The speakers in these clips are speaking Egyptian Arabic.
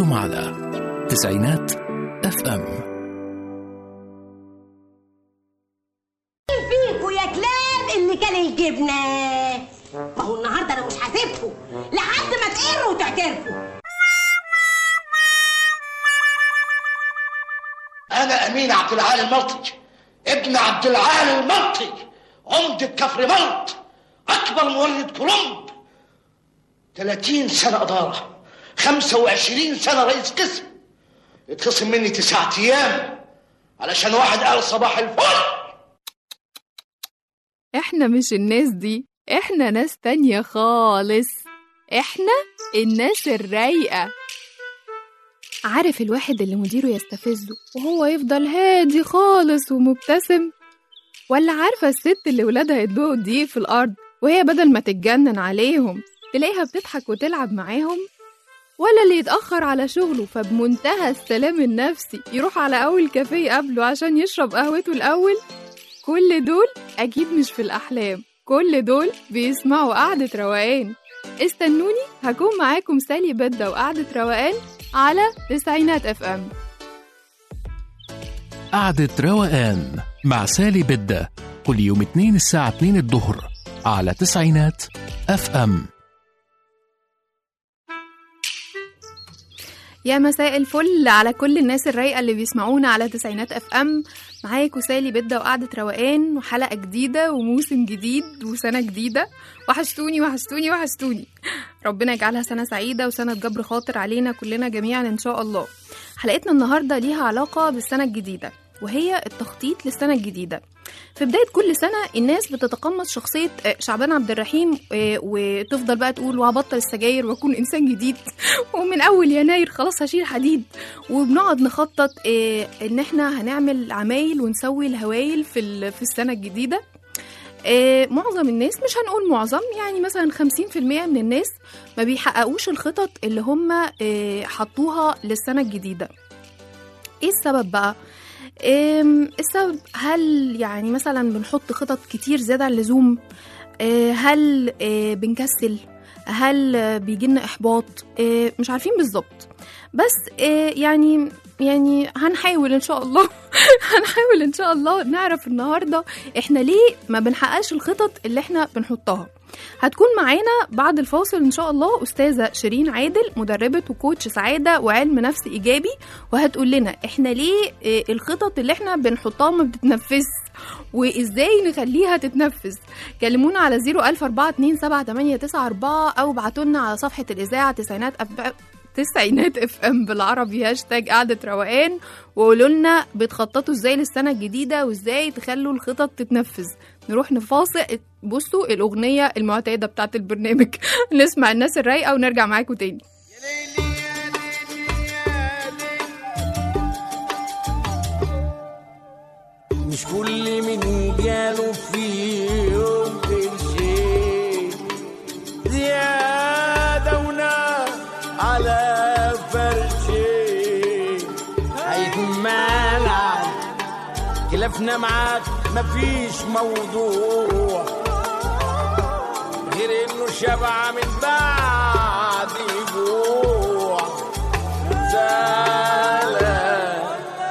أنتم على تسعينات اف ام فيكوا يا كلاب اللي كان الجبنة ما هو النهارده انا مش هسيبكوا لحد ما تقروا وتعترفوا أنا أمين عبد العال الملطي ابن عبد العال الملطي عمدة كفر ملط أكبر مولد كولومب 30 سنة إدارة 25 سنة رئيس قسم يتخصم مني تسعة أيام علشان واحد قال صباح الفل احنا مش الناس دي احنا ناس تانية خالص احنا الناس الرايقة عارف الواحد اللي مديره يستفزه وهو يفضل هادي خالص ومبتسم ولا عارفة الست اللي ولادها يدوقوا الدقيق في الأرض وهي بدل ما تتجنن عليهم تلاقيها بتضحك وتلعب معاهم ولا اللي يتأخر على شغله فبمنتهى السلام النفسي يروح على أول كافيه قبله عشان يشرب قهوته الأول كل دول أكيد مش في الأحلام كل دول بيسمعوا قعدة روقان استنوني هكون معاكم سالي بدة وقعدة روقان على تسعينات اف ام قعدة روقان مع سالي بدة كل يوم اثنين الساعة 2 الظهر على تسعينات اف ام يا مساء الفل على كل الناس الرايقة اللي بيسمعونا على تسعينات اف ام معاكم سالي بدة وقعدة روقان وحلقة جديدة وموسم جديد وسنة جديدة وحشتوني وحشتوني وحشتوني ربنا يجعلها سنة سعيدة وسنة جبر خاطر علينا كلنا جميعا ان شاء الله حلقتنا النهاردة ليها علاقة بالسنة الجديدة وهي التخطيط للسنة الجديدة في بداية كل سنة الناس بتتقمص شخصية آه، شعبان عبد الرحيم آه، وتفضل بقى تقول وهبطل السجاير واكون انسان جديد ومن اول يناير خلاص هشيل حديد وبنقعد نخطط آه، ان احنا هنعمل عمايل ونسوي الهوايل في ال- في السنة الجديدة آه، معظم الناس مش هنقول معظم يعني مثلا 50% من الناس ما بيحققوش الخطط اللي هم آه، حطوها للسنة الجديدة ايه السبب بقى أم، السبب هل يعني مثلا بنحط خطط كتير زيادة عن اللزوم أه، هل أه، بنكسل هل أه، بيجيلنا إحباط أه، مش عارفين بالظبط بس أه، يعني يعني هنحاول ان شاء الله هنحاول ان شاء الله نعرف النهارده احنا ليه ما بنحققش الخطط اللي احنا بنحطها هتكون معانا بعد الفاصل ان شاء الله استاذه شيرين عادل مدربه وكوتش سعاده وعلم نفس ايجابي وهتقول لنا احنا ليه آه، الخطط اللي احنا بنحطها ما بتتنفذش وازاي نخليها تتنفذ كلمونا على 004278994 او ابعتوا لنا على صفحه الاذاعه تسعينات أف... تسعينات اف ام بالعربي هاشتاج قعده روقان وقولوا لنا بتخططوا ازاي للسنه الجديده وازاي تخلوا الخطط تتنفذ نروح نفاصل بصوا الاغنيه المعتاده بتاعت البرنامج نسمع الناس الرايقه ونرجع معاكم تاني مش كل من جاله في يوم قرشين زيادة ونار على فرشين هيكون مالع خلافنا معاك مفيش موضوع غير انه شبع من بعد جوع زعلان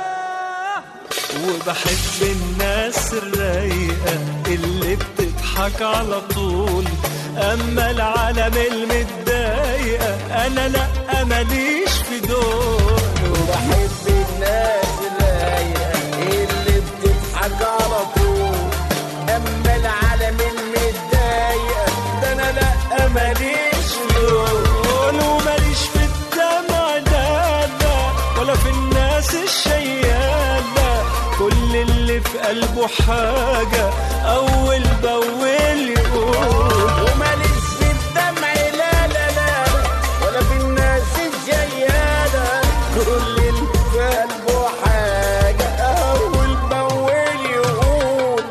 وبحب الناس الرايقة اللي بتضحك على طول أما العالم المتضايقة أنا لأ ماليش في دول وبحب الناس الرايقة اللي بتضحك على طول أما العالم المتضايقة ده أنا لأ ماليش في دول وماليش في الدمع لا لا ولا في الناس الشيالة كل اللي في قلبه حاجة أول بأول يقول وماليش في الدمع لا لا لا ولا في الناس الجيالة كل اللي في قلبه حاجة أول بأول يقول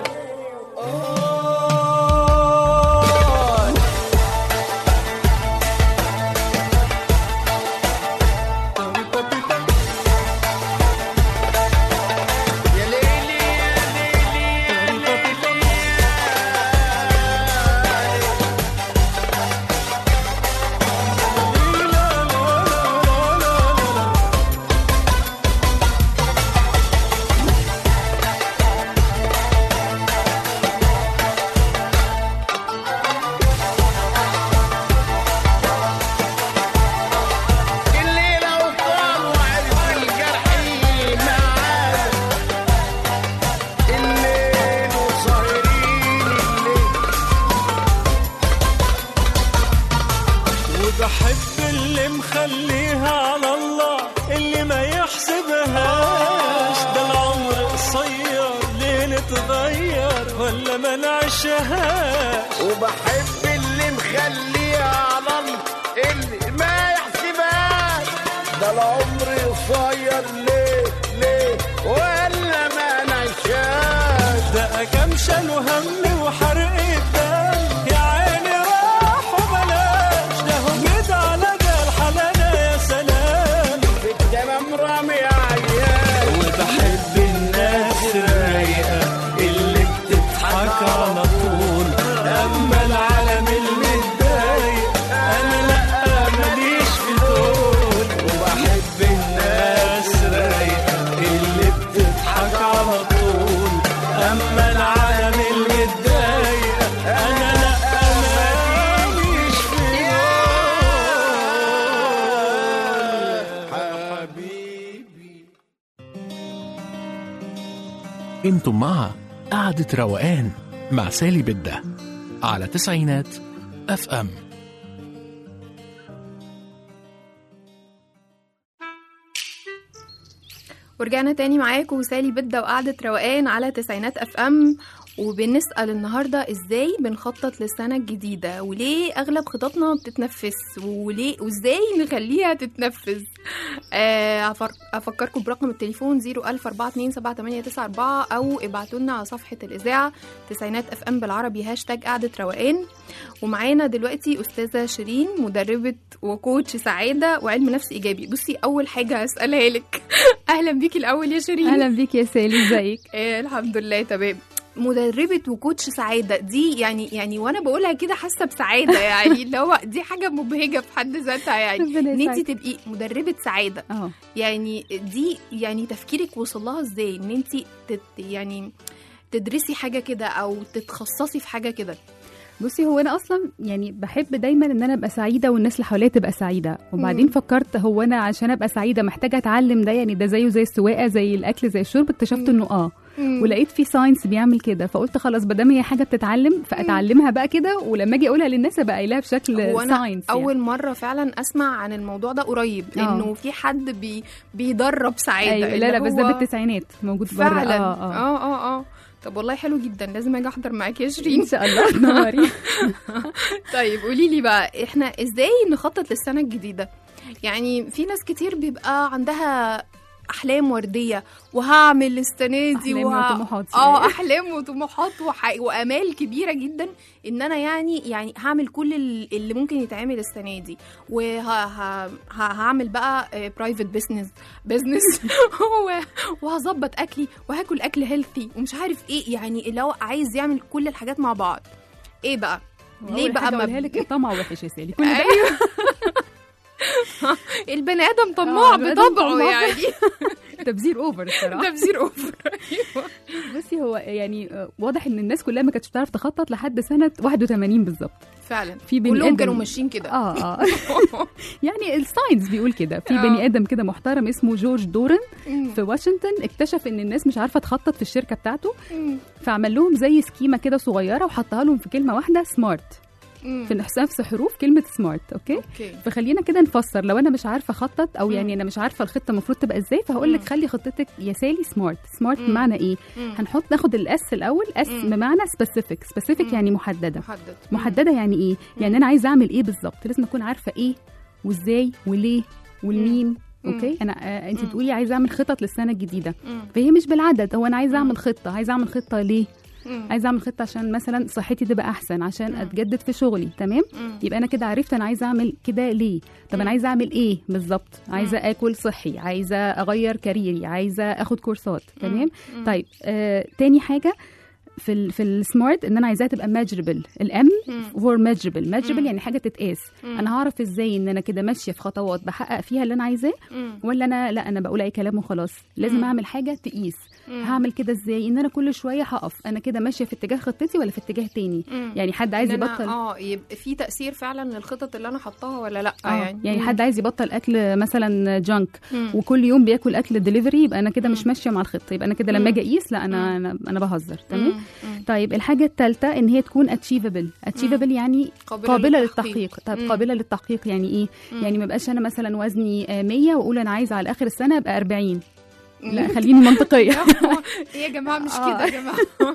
آه يا ليلي يا ليلي يا ليلي وبحب اللي مخليها على الله اللي ما يحسبهاش ده العمر قصير ليه نتغير ولا ما نعيشهاش وبحب اللي مخليها على الله اللي ما يحسبهاش ده العمر قصير ليه ليه ولا ما نعيشهاش ده كم شال وهم وحرق الدم يا عيني راح وبلاش ده هم جد على ده الحلالة يا سلام في التمام رامي عيال وبحب الناس الرايقة اللي بتضحك على طول أما العالم المتضايق أنا لأ ماليش في دول وبحب الناس الرايقة اللي بتضحك على طول أما العالم المتضايق أنا لأ ماليش في دول حبيبي انتم مع قعدة روقان مع سالي بدة على تسعينات اف ام ورجعنا تاني معاكم سالي بدة وقعدة روقان على تسعينات اف ام وبنسأل النهاردة ازاي بنخطط للسنة الجديدة وليه اغلب خططنا ما بتتنفذ وليه وازاي نخليها تتنفذ آه، أفر- افكركم برقم التليفون 004278994 او ابعتوا لنا على صفحة الاذاعة تسعينات اف ام بالعربي هاشتاج قعدة روقان ومعانا دلوقتي استاذة شيرين مدربة وكوتش سعادة وعلم نفس ايجابي بصي اول حاجة هسألها لك اهلا بيكي الاول يا شيرين اهلا بيك يا سالي ازيك إيه الحمد لله تمام مدربة وكوتش سعادة دي يعني يعني وانا بقولها كده حاسة بسعادة يعني اللي هو دي حاجة مبهجة في حد ذاتها يعني ربنا ان انت يسعدك. تبقي مدربة سعادة اه يعني دي يعني تفكيرك وصل لها ازاي ان انت تت يعني تدرسي حاجة كده او تتخصصي في حاجة كده بصي هو انا اصلا يعني بحب دايما ان انا ابقى سعيده والناس اللي حواليا تبقى سعيده وبعدين مم. فكرت هو انا عشان ابقى سعيده محتاجه اتعلم ده يعني ده زيه زي السواقه زي الاكل زي الشرب اكتشفت انه اه ولقيت في ساينس بيعمل كده فقلت خلاص ما دام هي حاجه بتتعلم فاتعلمها بقى كده ولما اجي اقولها للناس ابقى قايلها بشكل هو انا ساينس اول مرة فعلا اسمع عن الموضوع ده قريب آه. انه في حد بي بيدرب سعادة أيوة لا اللي لا بس ده هو- بالتسعينات موجود بره فعلا اه اه اه اه اه طب والله حلو جدا لازم اجي احضر معاكي يا شيرين ان شاء الله تنوري طيب قولي لي بقى احنا ازاي نخطط للسنه الجديده يعني في ناس كتير بيبقى عندها احلام ورديه وهعمل السنه دي أحلام وطموحات اه يعني. احلام وطموحات وح... وامال كبيره جدا ان انا يعني يعني هعمل كل ال- اللي ممكن يتعمل السنه دي وهعمل بقى برايفت بزنس بزنس وهظبط اكلي وهاكل اكل هيلثي ومش عارف ايه يعني اللي هو عايز يعمل كل الحاجات مع بعض ايه بقى ليه أول بقى حاجة ما اقولها لك الطمع وحش يا سالي كل ده ايوه البني ادم طماع آه، البني آدم بطبعه طماع. يعني تبذير اوفر الصراحه تبذير اوفر ايوه بصي هو يعني آه، واضح ان الناس كلها ما كانتش بتعرف تخطط لحد سنه 81 بالظبط فعلا في بني كلهم آدم- كانوا ماشيين كده اه اه يعني الساينس بيقول كده في آه. بني ادم كده محترم اسمه جورج دورن مم. في واشنطن اكتشف ان الناس مش عارفه تخطط في الشركه بتاعته مم. فعمل لهم زي سكيمه كده صغيره وحطها لهم في كلمه واحده سمارت مم. في نفس حروف كلمه سمارت اوكي اوكي فخلينا كده نفسر لو انا مش عارفه اخطط او مم. يعني انا مش عارفه الخطه المفروض تبقى ازاي فهقول لك مم. خلي خطتك يا سالي سمارت سمارت مم. بمعنى ايه مم. هنحط ناخد الاس الاول اس مم. بمعنى سبيسيفيك سبيسيفيك مم. يعني محدده محدد محدده يعني ايه يعني انا عايزه اعمل ايه بالظبط لازم اكون عارفه ايه وازاي وليه والمين مم. اوكي انا آه انت مم. بتقولي عايزه اعمل خطط للسنه الجديده مم. فهي مش بالعدد هو انا عايزه مم. اعمل خطه عايزه اعمل خطه ليه مم. عايزه اعمل خطه عشان مثلا صحتي تبقى احسن عشان مم. اتجدد في شغلي تمام مم. يبقى انا كده عرفت انا عايزه اعمل كده ليه طب مم. انا عايزه اعمل ايه بالظبط عايزه مم. اكل صحي عايزه اغير كاريري عايزه اخد كورسات تمام مم. طيب آه تاني حاجه في ال في السمارت ان انا عايزاها تبقى ماجربل الام مم. فور ماجربل مم. ماجربل يعني حاجه تتقاس مم. انا هعرف ازاي ان انا كده ماشيه في خطوات بحقق فيها اللي انا عايزاه مم. ولا انا لا انا بقول اي كلام وخلاص لازم مم. اعمل حاجه تقيس هعمل كده ازاي ان انا كل شويه هقف انا كده ماشيه في اتجاه خطتي ولا في اتجاه تاني مم. يعني حد عايز إن أنا- يبطل اه يبقى في تاثير فعلا للخطط اللي انا حطاها ولا لا آه. يعني يعني مم. حد عايز يبطل اكل مثلا جانك مم. وكل يوم بياكل اكل دليفري يبقى انا كده مش مم. ماشيه مع الخطه يبقى انا كده مم. لما اجي اقيس لا انا انا, أنا بهزر تمام مم. مم. طيب الحاجه الثالثه ان هي تكون اتشيفبل اتشيفبل يعني قابلة قابله للتحقيق. للتحقيق طيب مم. قابله للتحقيق يعني ايه مم. يعني ما بقاش انا مثلا وزني آه، 100 واقول انا عايزه على اخر السنه ابقى 40 لا خليني منطقيه ايه يا جماعه مش آه. كده يا جماعه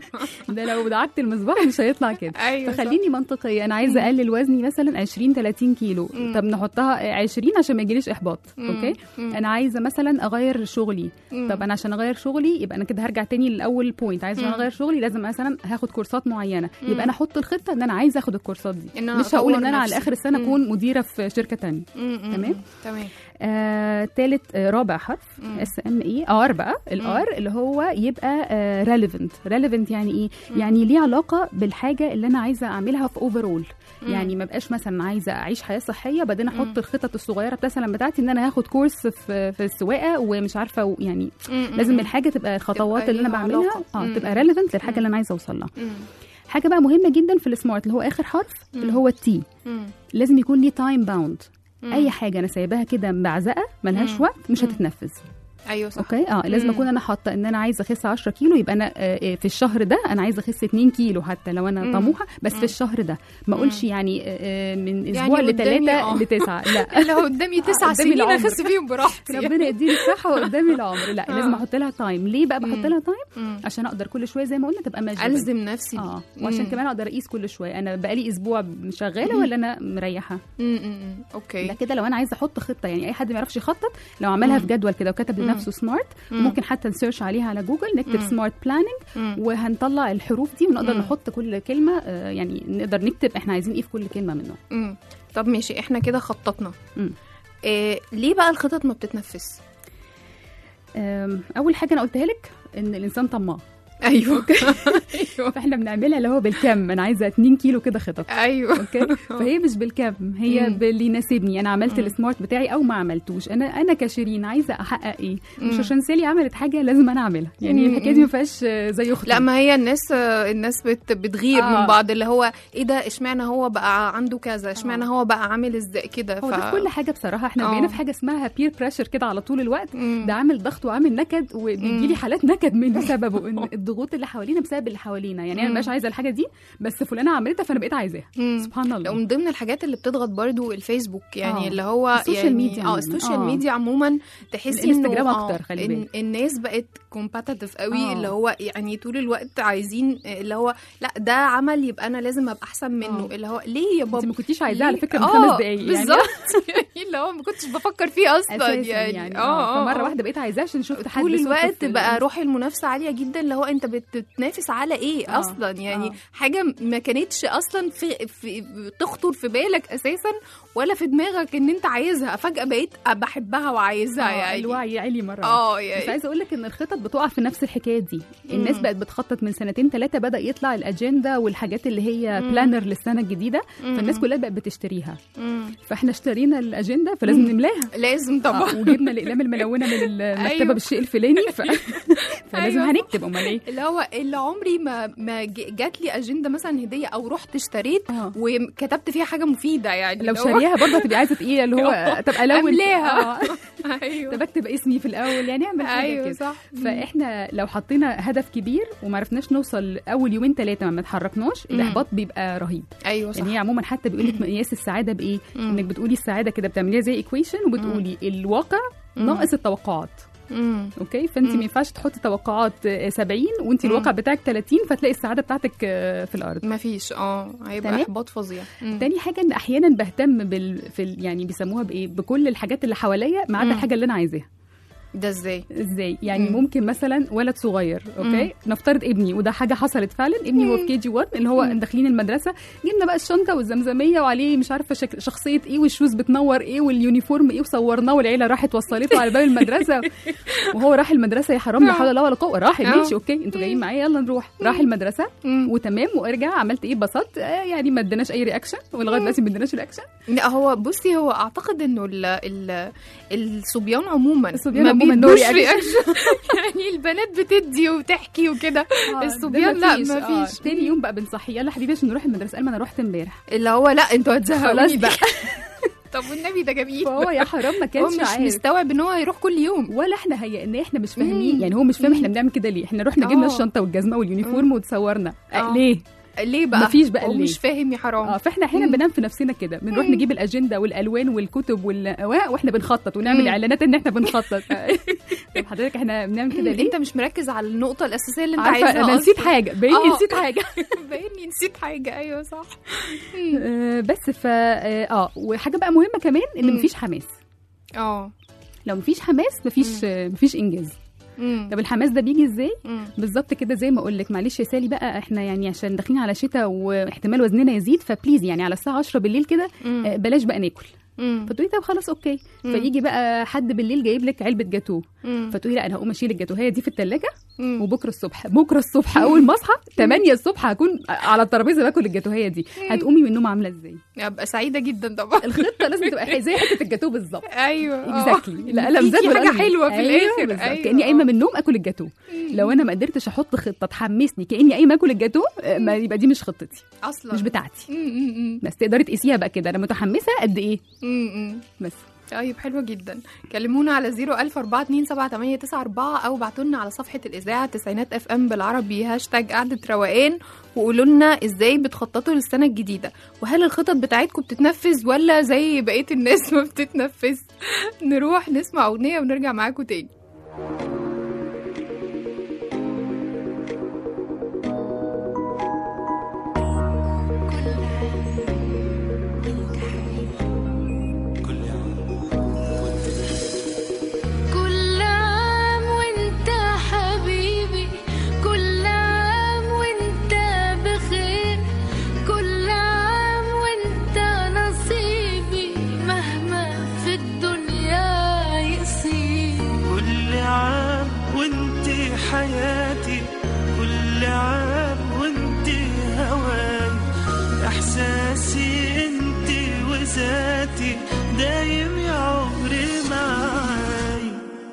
ده لو دعكت المصباح مش هيطلع كده ايوه صح. فخليني منطقيه انا عايزه اقلل وزني مثلا 20 30 كيلو مم. طب نحطها 20 عشان ما يجيليش احباط مم. اوكي مم. انا عايزه مثلا اغير شغلي مم. طب انا عشان اغير شغلي يبقى انا كده هرجع تاني للاول بوينت عايزه عشان مم. اغير شغلي لازم مثلا هاخد كورسات معينه مم. يبقى انا احط الخطه ان انا عايزه اخد الكورسات دي إن أنا مش هقول أطور ان انا على نفسي. اخر السنه مم. اكون مديره في شركه تانية مم. مم. تمام؟ تمام آه، تالت آه، رابع حرف مم. اس ام اي ار بقى الار اللي هو يبقى ريليفنت ريليفنت يعني ايه يعني ليه علاقه بالحاجه اللي انا عايزه اعملها في اوفرول يعني ما بقاش مثلا عايزه اعيش حياه صحيه بعدين احط مم. الخطط الصغيره مثلا بتاعتي ان انا هاخد كورس في في السواقه ومش عارفه و- يعني مم. لازم الحاجه تبقى الخطوات تبقى اللي انا ليها بعملها علاقة. اه مم. تبقى ريليفنت للحاجه مم. اللي انا عايزه اوصل لها مم. حاجه بقى مهمه جدا في السمارت اللي هو اخر حرف اللي هو التي مم. لازم يكون ليه تايم باوند مم. اي حاجه انا سايباها كده بعزقه ملهاش مم. وقت مش مم. هتتنفذ ايوه صح اوكي اه لازم مم. اكون انا حاطه ان انا عايزه اخس 10 كيلو يبقى انا آه، آه، في الشهر ده انا عايزه اخس 2 كيلو حتى لو انا مم. طموحه بس مم. في الشهر ده ما اقولش يعني آه، آه، من يعني اسبوع قدامي، آه. لثلاثه لتسعه لا اللي هو قدامي تسع قدامي سنين العمر. اخس فيهم براحتي ربنا يديني الصحه وقدامي العمر لا آه. لازم احط لها تايم ليه بقى بحط مم. لها تايم مم. عشان اقدر كل شويه زي ما قلنا تبقى ماشيه الزم نفسي اه بيه. وعشان مم. كمان اقدر اقيس كل شويه انا بقالي اسبوع شغاله ولا انا مريحه مم. مم. اوكي ده كده لو انا عايزه احط خطه يعني اي حد ما يعرفش يخطط لو عملها في جدول كده وكتب مم. لنفسه سمارت مم. ممكن حتى نسيرش عليها على جوجل نكتب مم. سمارت بلاننج مم. وهنطلع الحروف دي ونقدر مم. نحط كل كلمه آه، يعني نقدر نكتب احنا عايزين ايه في كل كلمه منهم مم. طب ماشي احنا كده خططنا مم. إيه ليه بقى الخطط ما بتتنفس آم، اول حاجه انا قلتها لك ان الانسان طماع ايوه ايوه فاحنا بنعملها اللي هو بالكم انا عايزه 2 كيلو كده خطط ايوه اوكي فهي مش بالكم هي مم. باللي يناسبني انا عملت مم. السمارت بتاعي او ما عملتوش انا انا كشيرين عايزه احقق ايه مش مم. عشان سالي عملت حاجه لازم انا اعملها يعني مم. الحكايه دي ما فيهاش آه، زي اختي لا ما هي الناس الناس بت بتغير آه. من بعض اللي هو ايه ده اشمعنى هو بقى عنده كذا اشمعنى آه. هو بقى عامل ازاي كده هو ده في كل حاجه بصراحه احنا آه. بقينا في حاجه اسمها بير بريشر كده على طول الوقت مم. ده عامل ضغط وعامل نكد وبيجي مم. لي حالات نكد منه سببه ان الضغوط اللي حوالينا بسبب اللي حوالينا يعني انا مم. مش عايزه الحاجه دي بس فلانه عملتها فانا بقيت عايزاها مم. سبحان الله ومن ضمن الحاجات اللي بتضغط برضو الفيسبوك يعني آه. اللي هو السوشيال يعني ميديا اه عموماً. السوشيال آه. ميديا عموما تحسي انه الانستجرام آه، أكتر، خلي إن- بالك. الناس بقت كومباتيتيف قوي آه. اللي هو يعني طول الوقت عايزين اللي هو لا ده عمل يبقى انا لازم ابقى احسن منه آه. اللي هو ليه يا انت بابا ما كنتيش عايزاه على ليه؟ فكره من آه، خمس دقايق يعني بالظبط يعني اللي هو ما كنتش بفكر فيه اصلا اساسا يعني, يعني, اه اه اه فمره آه. واحده بقيت عايزاه عشان شفت حد طول صوته الوقت في بقى ال- روح المنافسه عاليه جدا اللي هو انت بتتنافس على ايه آه، اصلا يعني آه. حاجه ما كانتش اصلا في, في تخطر في بالك اساسا ولا في دماغك ان انت عايزها فجاه بقيت بحبها وعايزها آه، يعني الوعي عالي مره اه بس يعني عايزه اقول لك ان الخطط بتقع في نفس الحكايه دي الناس مم. بقت بتخطط من سنتين ثلاثه بدا يطلع الاجنده والحاجات اللي هي مم. بلانر للسنه الجديده فالناس مم. كلها بقت بتشتريها مم. فاحنا اشترينا الاجنده فلازم مم. نملاها لازم طبعا آه، وجبنا الاقلام الملونه من المكتبه أيوة. بالشيء الفلاني ف... فلازم أيوة. هنكتب امال ايه اللي هو اللي عمري ما ما ج- جات لي اجنده مثلا هديه او رحت اشتريت آه. وكتبت فيها حاجه مفيده يعني لو اللي هو- شاريها برضه هتبقي عايزه ايه اللي هو طب الون أملاها. آه. ايوه طب اكتب اسمي في الاول يعني اعمل حاجه ايوه كده صح فاحنا لو حطينا هدف كبير وما عرفناش نوصل اول يومين ثلاثه ما اتحركناش مم. الاحباط بيبقى رهيب ايوه صح يعني هي عموما حتى بيقول لك مقياس السعاده بايه مم. انك بتقولي السعاده كده بتعمليها زي ايكويشن وبتقولي الواقع مم. ناقص التوقعات مم. اوكي فانت مم. ما ينفعش تحطي توقعات آه، 70 وانت مم. الواقع بتاعك 30 فتلاقي السعاده بتاعتك آه، في الارض مفيش اه هيبقى تمام؟ احباط فظيع مم. تاني حاجه ان احيانا بهتم بال... في ال... يعني بيسموها بايه بكل الحاجات اللي حواليا ما عدا مم. الحاجه اللي انا عايزاها ده ازاي ازاي يعني مم. ممكن مثلا ولد صغير اوكي نفترض ابني وده حاجه حصلت فعلا ابني هو في كي جي 1 اللي هو مم. داخلين المدرسه جبنا بقى الشنطه والزمزميه وعليه مش عارفه شك... شخصيه ايه والشوز بتنور ايه واليونيفورم ايه وصورناه والعيله راحت وصلته على باب المدرسه وهو راح المدرسه يا حرام لا حول الله ولا قوه راح آه. ماشي اوكي انتوا جايين معايا يلا نروح راح المدرسه مم. وتمام وارجع عملت ايه اتبسطت آه يعني ما اديناش اي رياكشن ولغايه دلوقتي ما اديناش رياكشن لا هو بصي هو اعتقد انه ال ال الصبيان عموما الصبيان ما عموماً اكيد ملوش no reaction. reaction. يعني البنات بتدي وتحكي وكده آه، ده الصبيان لا مفيش. آه، مفيش تاني يوم بقى بنصحيه يلا حبيبي عشان نروح المدرسه قال ما انا رحت امبارح اللي هو لا انتوا هتزهقوني خلاص بقى طب والنبي ده جميل فهو يا حرام ما هو كانش مش عارف مستوعب ان هو هيروح كل يوم ولا احنا هيئناه احنا مش فاهمين مم. يعني هو مش فاهم احنا بنعمل كده ليه احنا رحنا جبنا آه. الشنطه والجزمه واليونيفورم وتصورنا آه. آه. ليه ليه بقى مفيش بقى هو ليه. مش فاهم يا حرام اه فاحنا احيانا مم. بننام في نفسنا كده بنروح نجيب الاجنده والالوان والكتب والأواء واحنا بنخطط ونعمل مم. اعلانات ان احنا بنخطط طب حضرتك احنا بنعمل كده ليه انت مش مركز على النقطه الاساسيه اللي انت عارفه عايزها انا نسيت أصلاً. حاجه باين آه. نسيت حاجه باينني نسيت حاجه ايوه صح آه، بس فا اه آه، وحاجه بقى مهمه كمان ان مم. مفيش حماس اه لو مفيش حماس مفيش آه، مفيش انجاز مم. طب الحماس ده بيجي ازاي مم. بالظبط كده زي ما اقول لك معلش يا سالي بقى احنا يعني عشان داخلين على شتاء واحتمال وزننا يزيد فبليز يعني على الساعه 10 بالليل كده مم. آه، بلاش بقى ناكل مم. فتقولي طب خلاص اوكي مم. فيجي بقى حد بالليل جايب لك علبه جاتوه مم. فتقولي لا انا هقوم اشيل الجاتوهيه دي في الثلاجه مم. وبكره الصبح بكره الصبح اول ما اصحى 8 الصبح هكون على الترابيزه باكل الجاتوهيه دي هتقومي من النوم عامله ازاي ابقى سعيده جدا طبعا الخطه لازم تبقى زي حته الجاتوه بالظبط ايوه آه. اكزاكتلي القلم في- زاد في والقلم حاجه حلوه في أيوة الاخر بالظبط. أيوة. كاني قايمه من النوم اكل الجاتوه لو انا ما قدرتش احط خطه تحمسني كاني قايمه اكل الجاتوه آه، ما يبقى دي مش خطتي اصلا مش بتاعتي مم، مم، مم. بس تقدري تقيسيها بقى كده انا متحمسه قد ايه مم، مم. بس طيب حلوة جدا كلمونا على 010427894 أو بعتوا لنا على صفحة الإذاعة تسعينات اف ام بالعربي هاشتاج قعدة روقان وقولوا لنا ازاي بتخططوا للسنة الجديدة وهل الخطط بتاعتكم بتتنفذ ولا زي بقية الناس ما بتتنفذ نروح نسمع أغنية ونرجع معاكم تاني كل عام وانت حبيبي كل عام وانت بخير كل عام وانت نصيبي مهما في الدنيا يصير كل عام وانت حياتي كل عام وانت هواي احساسي انت وذاتي دايم يا عمري معاي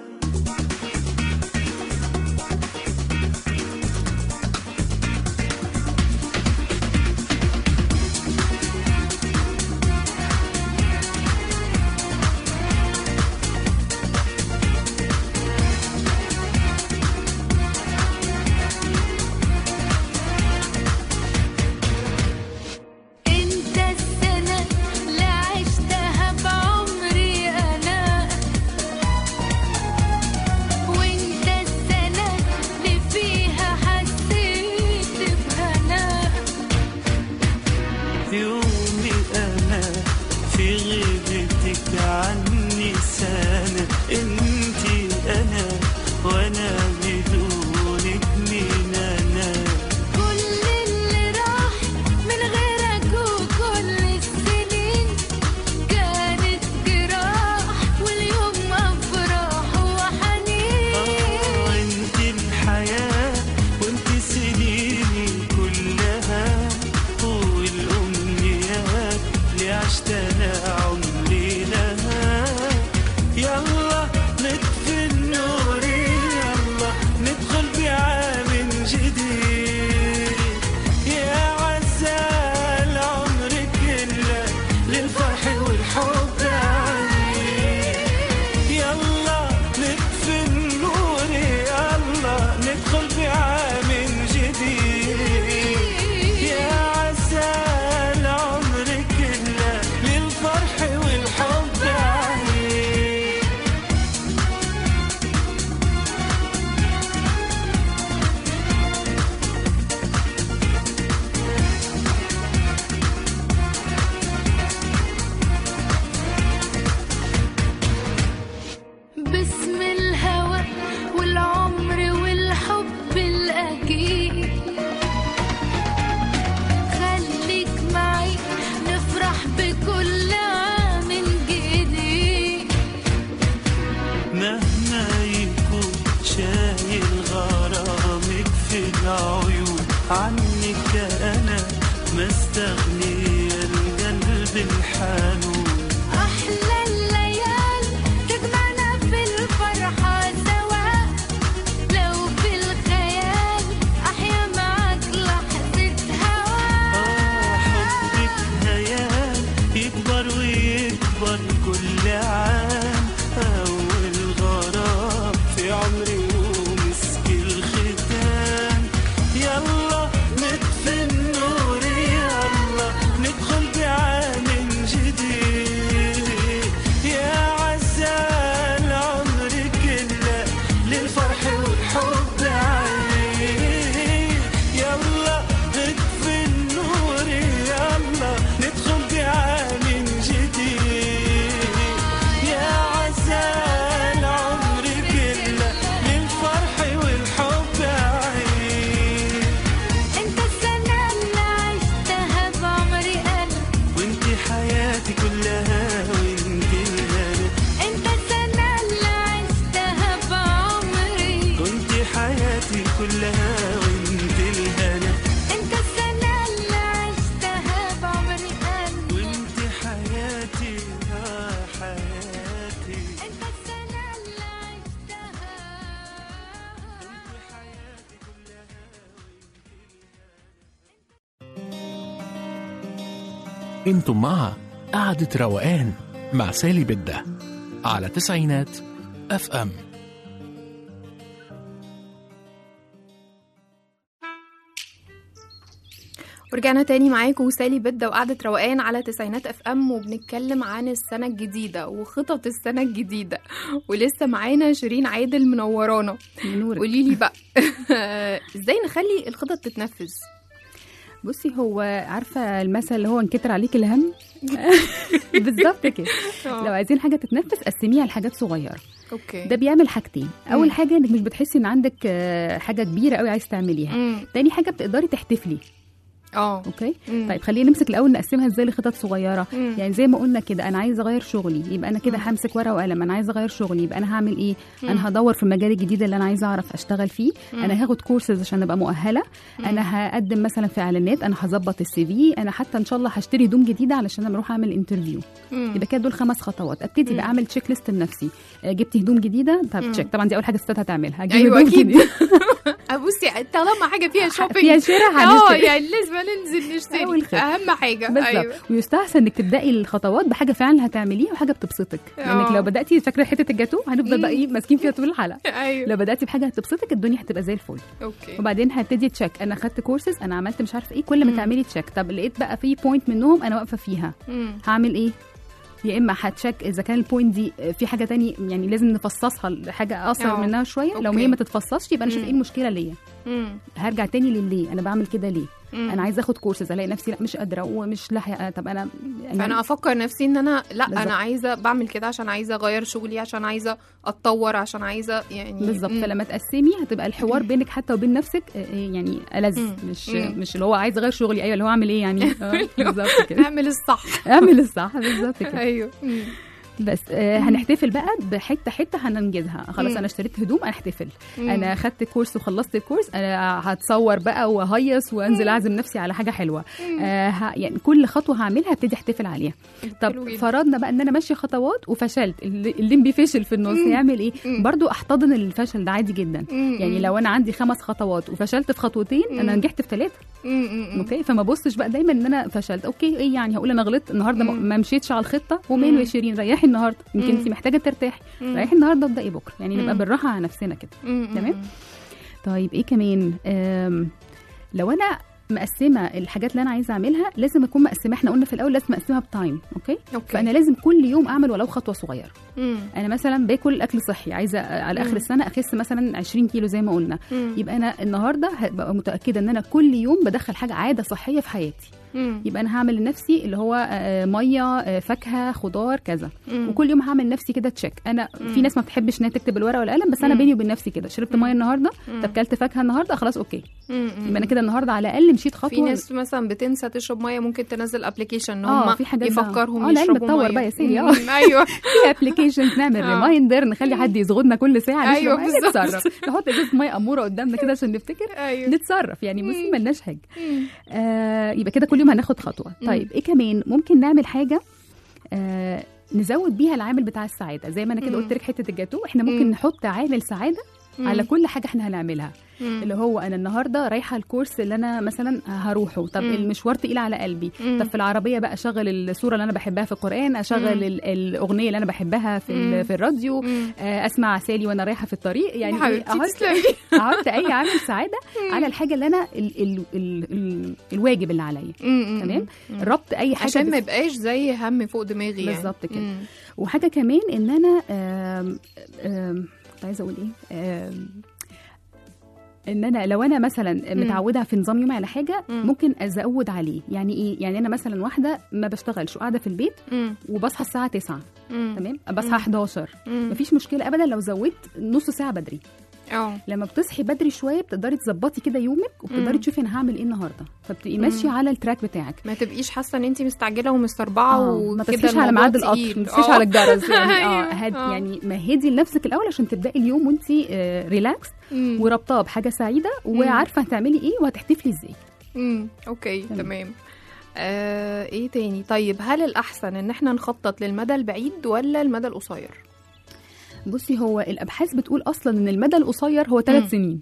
انت السنة اللي عشتها بعمري انا وانت السنة اللي فيها حسيت بهنا يومي أنا في غيبتك عني سنة انتي أنا وأنا بدونك مين أنا كل اللي راح من غيرك وكل السنين كانت جراح واليوم افراح وحنين آه انت الحياة وانت سنيني كلها والأمنيات اللي عشت أنا عمري لها يلا نطفي النور يلا ندخل بعام جديد يا عسى العمر كله للفرح والحب عيد يلا نطفي النور يلا ندخل بعام جديد يا عسى العمر كله للفرح والحب عيد باسم الهوى والعمر والحب الأكيد خليك معي نفرح بكل عام جديد مهما يكون شايل غرامك في العيون عنك انا مستغني القلب الحنون أحلى الليالي تجمعنا في الفرحة انتم مع قعدة روقان مع سالي بدة على تسعينات اف ام ورجعنا تاني معاكم وسالي بدة وقعدة روقان على تسعينات اف ام وبنتكلم عن السنة الجديدة وخطط السنة الجديدة ولسه معانا شيرين عادل منورانا نورك قولي لي بقى ازاي نخلي الخطط تتنفذ بصي هو عارفه المثل اللي هو انكتر عليك الهم بالظبط كده لو عايزين حاجه تتنفس قسميها لحاجات صغيره اوكي ده بيعمل حاجتين اول مم. حاجه انك مش بتحسي ان عندك آه، حاجه كبيره قوي عايز تعمليها مم. تاني حاجه بتقدري تحتفلي اه اوكي مم. طيب خلينا نمسك الاول نقسمها ازاي لخطط صغيره مم. يعني زي ما قلنا كده انا عايزه اغير شغلي يبقى انا كده مم. همسك ورقه وقلم انا عايزه اغير شغلي يبقى انا هعمل ايه مم. انا هدور في المجال الجديد اللي انا عايزه اعرف اشتغل فيه مم. انا هاخد كورسز عشان ابقى مؤهله انا هقدم مثلا في اعلانات انا هظبط السي في انا حتى ان شاء الله هشتري هدوم جديده علشان انا اروح اعمل انترفيو مم. يبقى كده دول خمس خطوات ابتدي مم. بقى اعمل تشيك ليست لنفسي آه، جبتي هدوم جديده طب مم. تشيك طبعا دي اول حاجه الستات هتعملها هجيب ايوه هدوم اكيد جديدة. بصي طالما حاجه فيها شوبينج فيها شراء اه هنشتري يعني لازم ننزل نشتري أول خطوة. اهم حاجه بالظبط ايوه ويستحسن انك تبداي الخطوات بحاجه فعلا هتعمليها وحاجه بتبسطك لانك آه. لو بداتي فاكره حته الجاتو هنفضل بقى ايه ماسكين فيها طول الحلقه ايوه لو بداتي بحاجه هتبسطك الدنيا هتبقى زي الفل اوكي وبعدين هبتدي تشيك انا خدت كورسز انا عملت مش عارفه ايه كل ما مم. تعملي تشيك طب لقيت بقى في بوينت منهم انا واقفه فيها مم. هعمل ايه يا اما هتشيك اذا كان البوينت دي في حاجه تاني يعني لازم نفصصها لحاجه اقصر آه. منها شويه لو أوكي. هي ما تتفصصش يبقى انا شايف مم. ايه المشكله ليا مم. هرجع تاني لليه انا بعمل كده ليه مم. انا عايزه اخد كورسز الاقي نفسي لا مش قادره ومش لاحقه طب انا فانا افكر نفسي ان انا لا بالظبط. انا عايزه بعمل كده عشان عايزه اغير شغلي عشان عايزه اتطور عشان عايزه يعني بالظبط مم. فلما تقسمي هتبقى الحوار بينك حتى وبين نفسك آه، آه، يعني ألذ مم. مش مم. مش اللي هو عايز اغير شغلي ايوه اللي هو اعمل ايه يعني آه، بالظبط كده اعمل الصح اعمل الصح بالظبط كده ايوه مم. بس آه هنحتفل بقى بحته حته هننجزها خلاص مم. انا اشتريت هدوم انا احتفل مم. انا خدت كورس وخلصت الكورس انا هتصور بقى وهيص وانزل اعزم نفسي على حاجه حلوه آه ه- يعني كل خطوه هعملها ابتدي احتفل عليها حلو طب جدا. فرضنا بقى ان انا ماشيه خطوات وفشلت اللي الليمبي فشل في النص مم. يعمل ايه مم. برضو احتضن الفشل ده عادي جدا مم. يعني لو انا عندي خمس خطوات وفشلت في خطوتين انا مم. نجحت في ثلاثه مم. مم. اوكي فما بصش بقى دايما ان انا فشلت اوكي ايه يعني هقول انا غلطت النهارده ما- مم. ما مشيتش على الخطه مم. وماله يا شيرين ريحي النهارده يمكن مم. انت محتاجه ترتاحي مم. ريحي النهارده وابداي بكره يعني نبقى مم. بالراحه على نفسنا كده مم. تمام؟ طيب ايه كمان أم لو انا مقسمه الحاجات اللي انا عايزه اعملها لازم اكون مقسمه احنا قلنا في الاول لازم اقسمها بتايم اوكي اوكي فانا لازم كل يوم اعمل ولو خطوه صغيره مم. انا مثلا باكل اكل صحي عايزه على اخر مم. السنه اخس مثلا 20 كيلو زي ما قلنا مم. يبقى انا النهارده هبقى متاكده ان انا كل يوم بدخل حاجه عاده صحيه في حياتي مم. يبقى انا هعمل لنفسي اللي هو آه، ميه آه، فاكهه خضار كذا مم. وكل يوم هعمل نفسي كده تشيك انا مم. في ناس ما بتحبش انها تكتب الورقه والقلم بس انا مم. بيني وبين نفسي كده شربت مم. ميه النهارده مم. طب كلت فاكهه النهارده خلاص اوكي مم. يبقى انا كده النهارده على الاقل مشيت خطوه في ناس مثلا بتنسى تشرب ميه ممكن تنزل ابلكيشن ان آه، هم في حاجات بقى. يفكرهم آه، العلم يشربوا اتطور ميه بقى يا سيدي، آه. مم. ايوه في ابلكيشنز نعمل آه. ريمايندر نخلي حد يصغرنا كل ساعه نشرب أيوة، مية، بالظبط. نتصرف نحط ازازه ميه اموره قدامنا كده عشان نفتكر ايوه نتصرف يعني بصي مم. ملناش حاجه مم. آه يبقى كده كل يوم هناخد خطوه مم. طيب ايه كمان ممكن نعمل حاجه آه نزود بيها العامل بتاع السعاده زي ما انا كده مم. قلت لك حته الجاتو احنا ممكن مم. نحط عامل سعاده مم. على كل حاجه احنا هنعملها مم. اللي هو انا النهارده رايحه الكورس اللي انا مثلا هروحه طب مم. المشوار تقيل على قلبي مم. طب في العربيه بقى اشغل الصوره اللي انا بحبها في القران اشغل مم. ال- الاغنيه اللي انا بحبها في ال- مم. في الراديو مم. آه، اسمع سالي وانا رايحه في الطريق يعني يا إيه، حبيبتي أحط- تسلمي احط اي عامل سعاده على الحاجه اللي انا ال ال ال ال الواجب اللي عليا مم. تمام مم. ربط اي حاجه عشان ما بس- يبقاش زي هم فوق دماغي يعني بالظبط كده. مم. وحاجه كمان ان انا آم آم كنت عايزه اقول ايه آم ان انا لو انا مثلا متعوده في نظام يومي على حاجه مم. ممكن ازود عليه يعني ايه يعني انا مثلا واحده ما بشتغلش وقاعده في البيت مم. وبصحى الساعه 9 مم. تمام بصحى مم. 11 مم. مفيش مشكله ابدا لو زودت نص ساعه بدري اه لما بتصحي بدري شويه بتقدري تظبطي كده يومك وبتقدري مم. تشوفي انا هعمل ايه النهارده فبتبقي ماشيه على التراك بتاعك ما تبقيش حاسه ان انت مستعجله ومستربعه آه، وكده ما تصحيش على الموضوع ميعاد القطر تقيل. ما تصحيش آه. على الجرس يعني اه أيوة، هد آه. يعني مهدي لنفسك الاول عشان تبداي اليوم وانت آه ريلاكس مم. وربطاه بحاجه سعيده وعارفه هتعملي ايه وهتحتفلي ازاي امم اوكي تمام. تمام آه ايه تاني طيب هل الاحسن ان احنا نخطط للمدى البعيد ولا المدى القصير بصي هو الابحاث بتقول اصلا ان المدى القصير هو ثلاث مم. سنين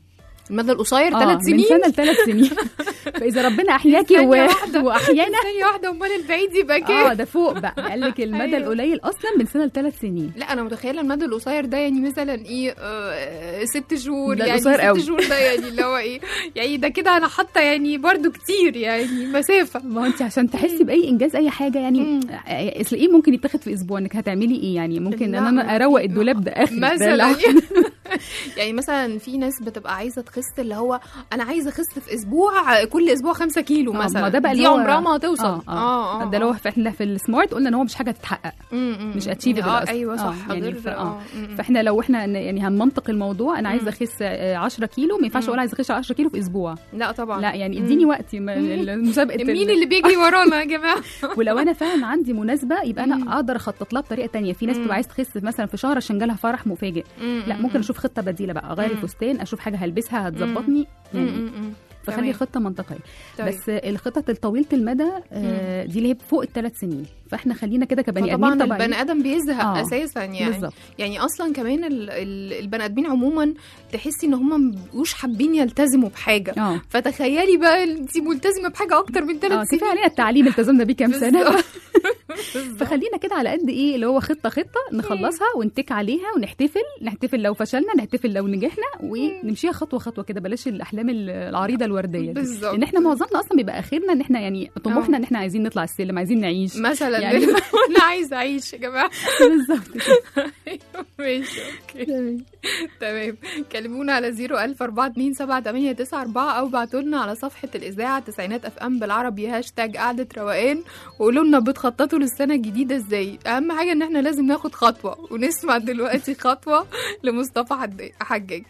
المدى القصير آه، ثلاث من سنين سنه لثلاث سنين فاذا ربنا احياكي ثانية و... واحدة. واحيانا ثانيه واحده امال البعيد يبقى اه كام ده فوق بقى قال لك المدى أيوة. القليل اصلا من سنه لثلاث سنين لا انا متخيله المدى القصير ده يعني مثلا ايه آه ست شهور ده يعني قصير ست قوي. شهور ده يعني اللي هو ايه يعني ده كده انا حاطه يعني برضو كتير يعني مسافه ما هو انت عشان تحسي باي انجاز اي حاجه يعني اصل ايه ممكن يتاخد في اسبوع انك هتعملي ايه يعني ممكن ان لا، انا اروق الدولاب ده اخر مثلا يعني مثلا في ناس بتبقى عايزه تخس اللي هو انا عايزه اخس في اسبوع كل اسبوع خمسة كيلو مثلا ما ده بقى دي اللي هو عمرها ما هتوصل اه اه, ده اللي هو في احنا في السمارت قلنا ان هو مش حاجه تتحقق مش اتشيفبل اه ايوه صح يعني غير ف... آه. اه م- م. فاحنا لو احنا ن- يعني هنمنطق الموضوع انا عايزه اخس آه، 10 كيلو ما ينفعش اقول عايزه اخس 10 كيلو في اسبوع لا طبعا لا يعني اديني وقتي ما- المسابقه مين ال- اللي بيجري ورانا يا جماعه ولو انا فعلا عندي مناسبه يبقى انا اقدر اخطط لها بطريقه تانية في ناس بتبقى عايز تخس مثلا في شهر عشان جالها فرح مفاجئ لا ممكن اشوف خطه بديله بقى اغير الفستان اشوف حاجه هلبسها هتظبطني يعني فخلي تمام. خطه منطقيه طيب. بس الخطط الطويله المدى آه، دي اللي هي فوق الثلاث سنين فاحنا خلينا كده كبني طبعا ادمين طبعا البني ادم بيزهق آه، اساسا يعني بالظبط. يعني اصلا كمان ال- ال- البني ادمين عموما تحسي ان هم ما بيبقوش حابين يلتزموا بحاجه اه فتخيلي بقى انت ملتزمه بحاجه اكتر من اه ثلاث كفايه سنين علينا التعليم التزمنا بيه كام سنه بالظبط. فخلينا كده على قد ايه اللي هو خطه خطه نخلصها ونتك عليها ونحتفل نحتفل لو فشلنا نحتفل لو نجحنا ونمشيها خطوه خطوه كده بلاش الاحلام العريضه الورديه دي. بالظبط. لان احنا معظمنا اصلا بيبقى اخرنا ان احنا يعني طموحنا ان احنا عايزين نطلع السلم عايزين نعيش مثلا يعني- يعني انا عايزه اعيش يا جماعه بالظبط كده. أيوة، ماشي اوكي تمام كلمونا على 010427894 او ابعتوا لنا على صفحه الاذاعه تسعينات اف ام بالعربي هاشتاج قعده روقان وقولوا لنا بتخططوا للسنه الجديده ازاي اهم حاجه ان احنا لازم ناخد خطوه ونسمع دلوقتي خطوه لمصطفى حد- حجاج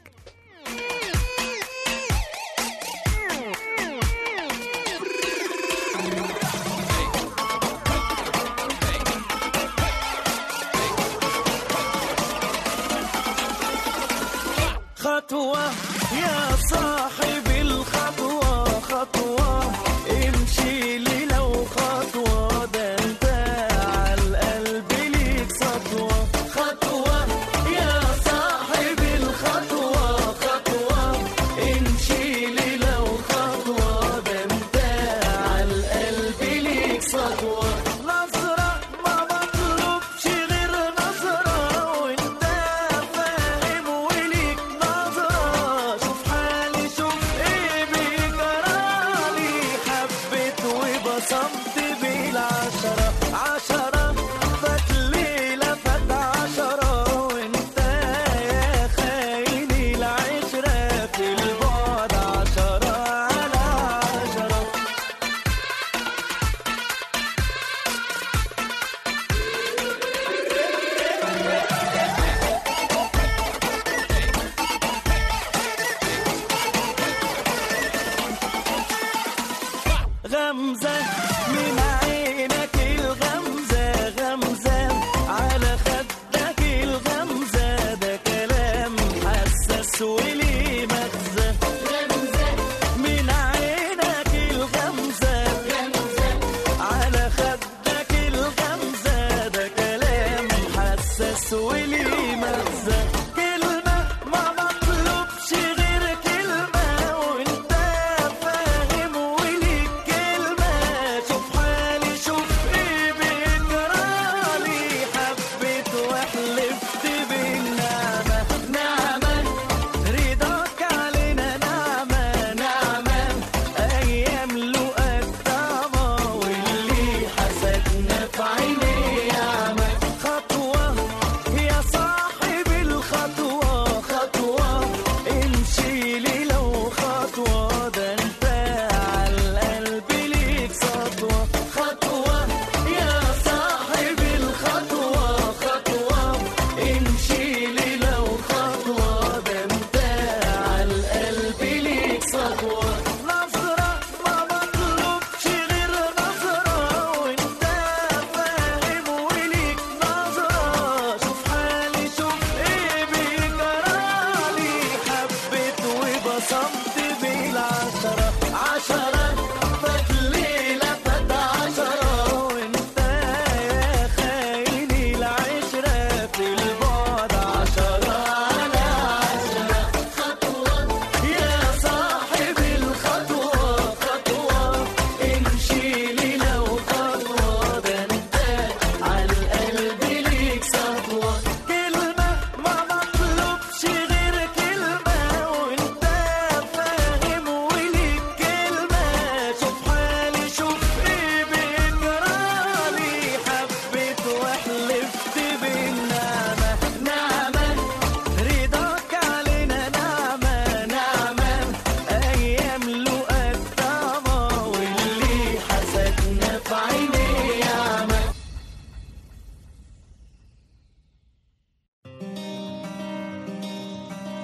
خطوة يا صاحب الخطوة خطوة امشي لي لو خطوة ده انت عالقلب ليك سطوة خطوة يا صاحب الخطوة خطوة امشي لي لو خطوة ده انت عالقلب ليك سطوة نظرة ما مطلوبش غير نظرة وانت فاهم وليك نظرة شوف حالي شوف ايه بيجرالي حبيت وبصمت بالعشرة عشرة فات ليلة فات عشرة وانت يا خايني العشرة في البعد عشرة على عشرة غمزة من عينك الغمزة غمزة على خدك الغمزة ده كلام حساس وليه مغزى غمزة من عينك الغمزة غمزة على خدك الغمزة ده كلام حساس وليه مغزى كلمة ما مطلوبش غير كلمة وانت فاهم وليك كلمة شوف حالي شوف ايه بيجرالي حبيت وحلفت بالنعمة نعمة رضاك علينا نعمة نعمة أيام لقاك طعمة واللي حسدنا في عيني يعمى خطوة يا صاحب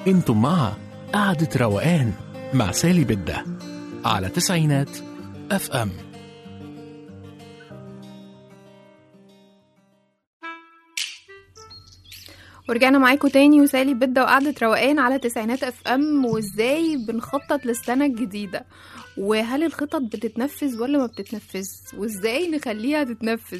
انتم مع قعدة روقان مع سالي بدة على تسعينات اف ام ورجعنا معاكم تاني وسالي بدة وقعدة روقان على تسعينات اف ام وازاي بنخطط للسنة الجديدة وهل الخطط بتتنفذ ولا ما بتتنفذ وازاي نخليها تتنفذ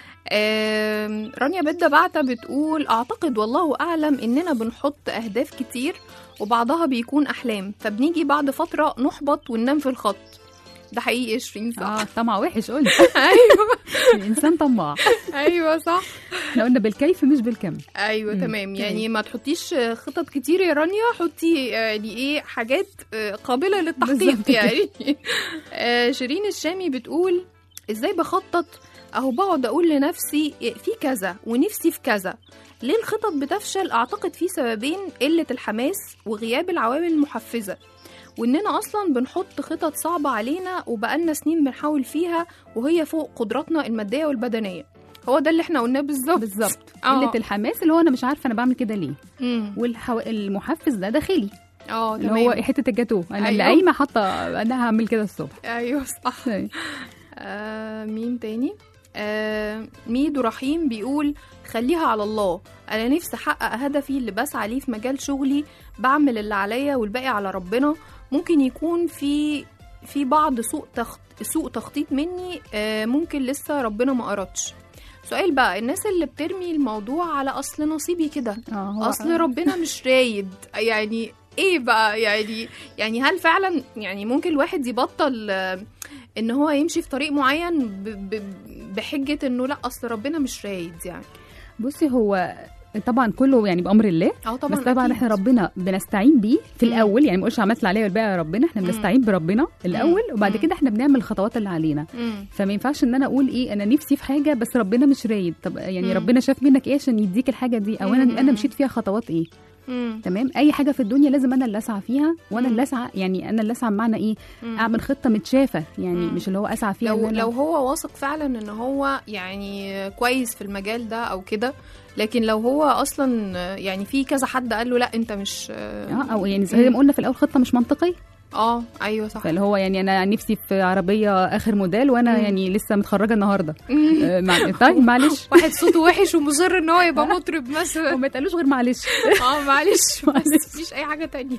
آم، رانيا بدة بعتة بتقول اعتقد والله اعلم اننا بنحط اهداف كتير وبعضها بيكون احلام فبنيجي بعد فترة نحبط وننام في الخط ده حقيقي شيرين صح اه طمع وحش قلت ايوه الانسان طماع ايوه صح احنا قلنا بالكيف مش بالكم ايوه مم. تمام يعني ما تحطيش خطط كتير يا رانيا حطي يعني ايه حاجات آه، قابله للتحقيق بالظبط كده. يعني آه، شيرين الشامي بتقول ازاي بخطط اهو بقعد اقول لنفسي في كذا ونفسي في كذا ليه الخطط بتفشل اعتقد في سببين قله الحماس وغياب العوامل المحفزه واننا اصلا بنحط خطط صعبه علينا وبقالنا سنين بنحاول فيها وهي فوق قدراتنا الماديه والبدنيه هو ده اللي احنا قلناه بالظبط بالظبط آه. قله الحماس اللي هو انا مش عارفه انا بعمل كده ليه مم. والحو... المحفز ده داخلي اه اللي تمام هو حته الجاتوه انا اللي أيوه. قايمه حاطه انا هعمل كده الصبح ايوه صح آه مين تاني آه ميدو رحيم بيقول خليها على الله انا نفسي احقق هدفي اللي بسعى ليه في مجال شغلي بعمل اللي عليا والباقي على ربنا ممكن يكون في في بعض سوء تخط... سوء تخطيط مني آه ممكن لسه ربنا ما أردش سؤال بقى الناس اللي بترمي الموضوع على اصل نصيبي كده اه هو اصل ربنا مش رايد يعني ايه بقى يعني يعني هل فعلا يعني ممكن الواحد يبطل آه، ان هو يمشي في طريق معين ب- ب- بحجه انه لا اصل ربنا مش رايد يعني بصي هو طبعا كله يعني بامر الله اه طبعا بس طبعا أكيد. احنا ربنا بنستعين بيه في مم. الاول يعني ما اقولش عملت اللي عليا والباقي على ربنا احنا مم. بنستعين بربنا الاول وبعد مم. كده احنا بنعمل الخطوات اللي علينا مم. فما ينفعش ان انا اقول ايه انا نفسي في حاجه بس ربنا مش رايد طب يعني مم. ربنا شاف منك ايه عشان يديك الحاجه دي او انا مم. انا مشيت فيها خطوات ايه مم. تمام اي حاجه في الدنيا لازم انا اللي اسعى فيها وانا مم. اللي اسعى يعني انا اللي اسعى بمعنى ايه مم. اعمل خطه متشافه يعني مم. مش اللي هو اسعى فيها لو إن أنا- لو هو واثق فعلا ان هو يعني كويس في المجال ده او كده لكن لو هو اصلا يعني في كذا حد قال له لا انت مش اه او يعني زي ما قلنا في الاول خطه مش منطقيه اه ايوه صح فاللي هو يعني انا نفسي في عربيه اخر موديل وانا مم. يعني لسه متخرجه النهارده آه، مع... طيب معلش واحد صوته وحش ومصر ان هو يبقى مطرب مثلا وما يتقالوش غير معلش اه معلش بس مفيش اي حاجه تانية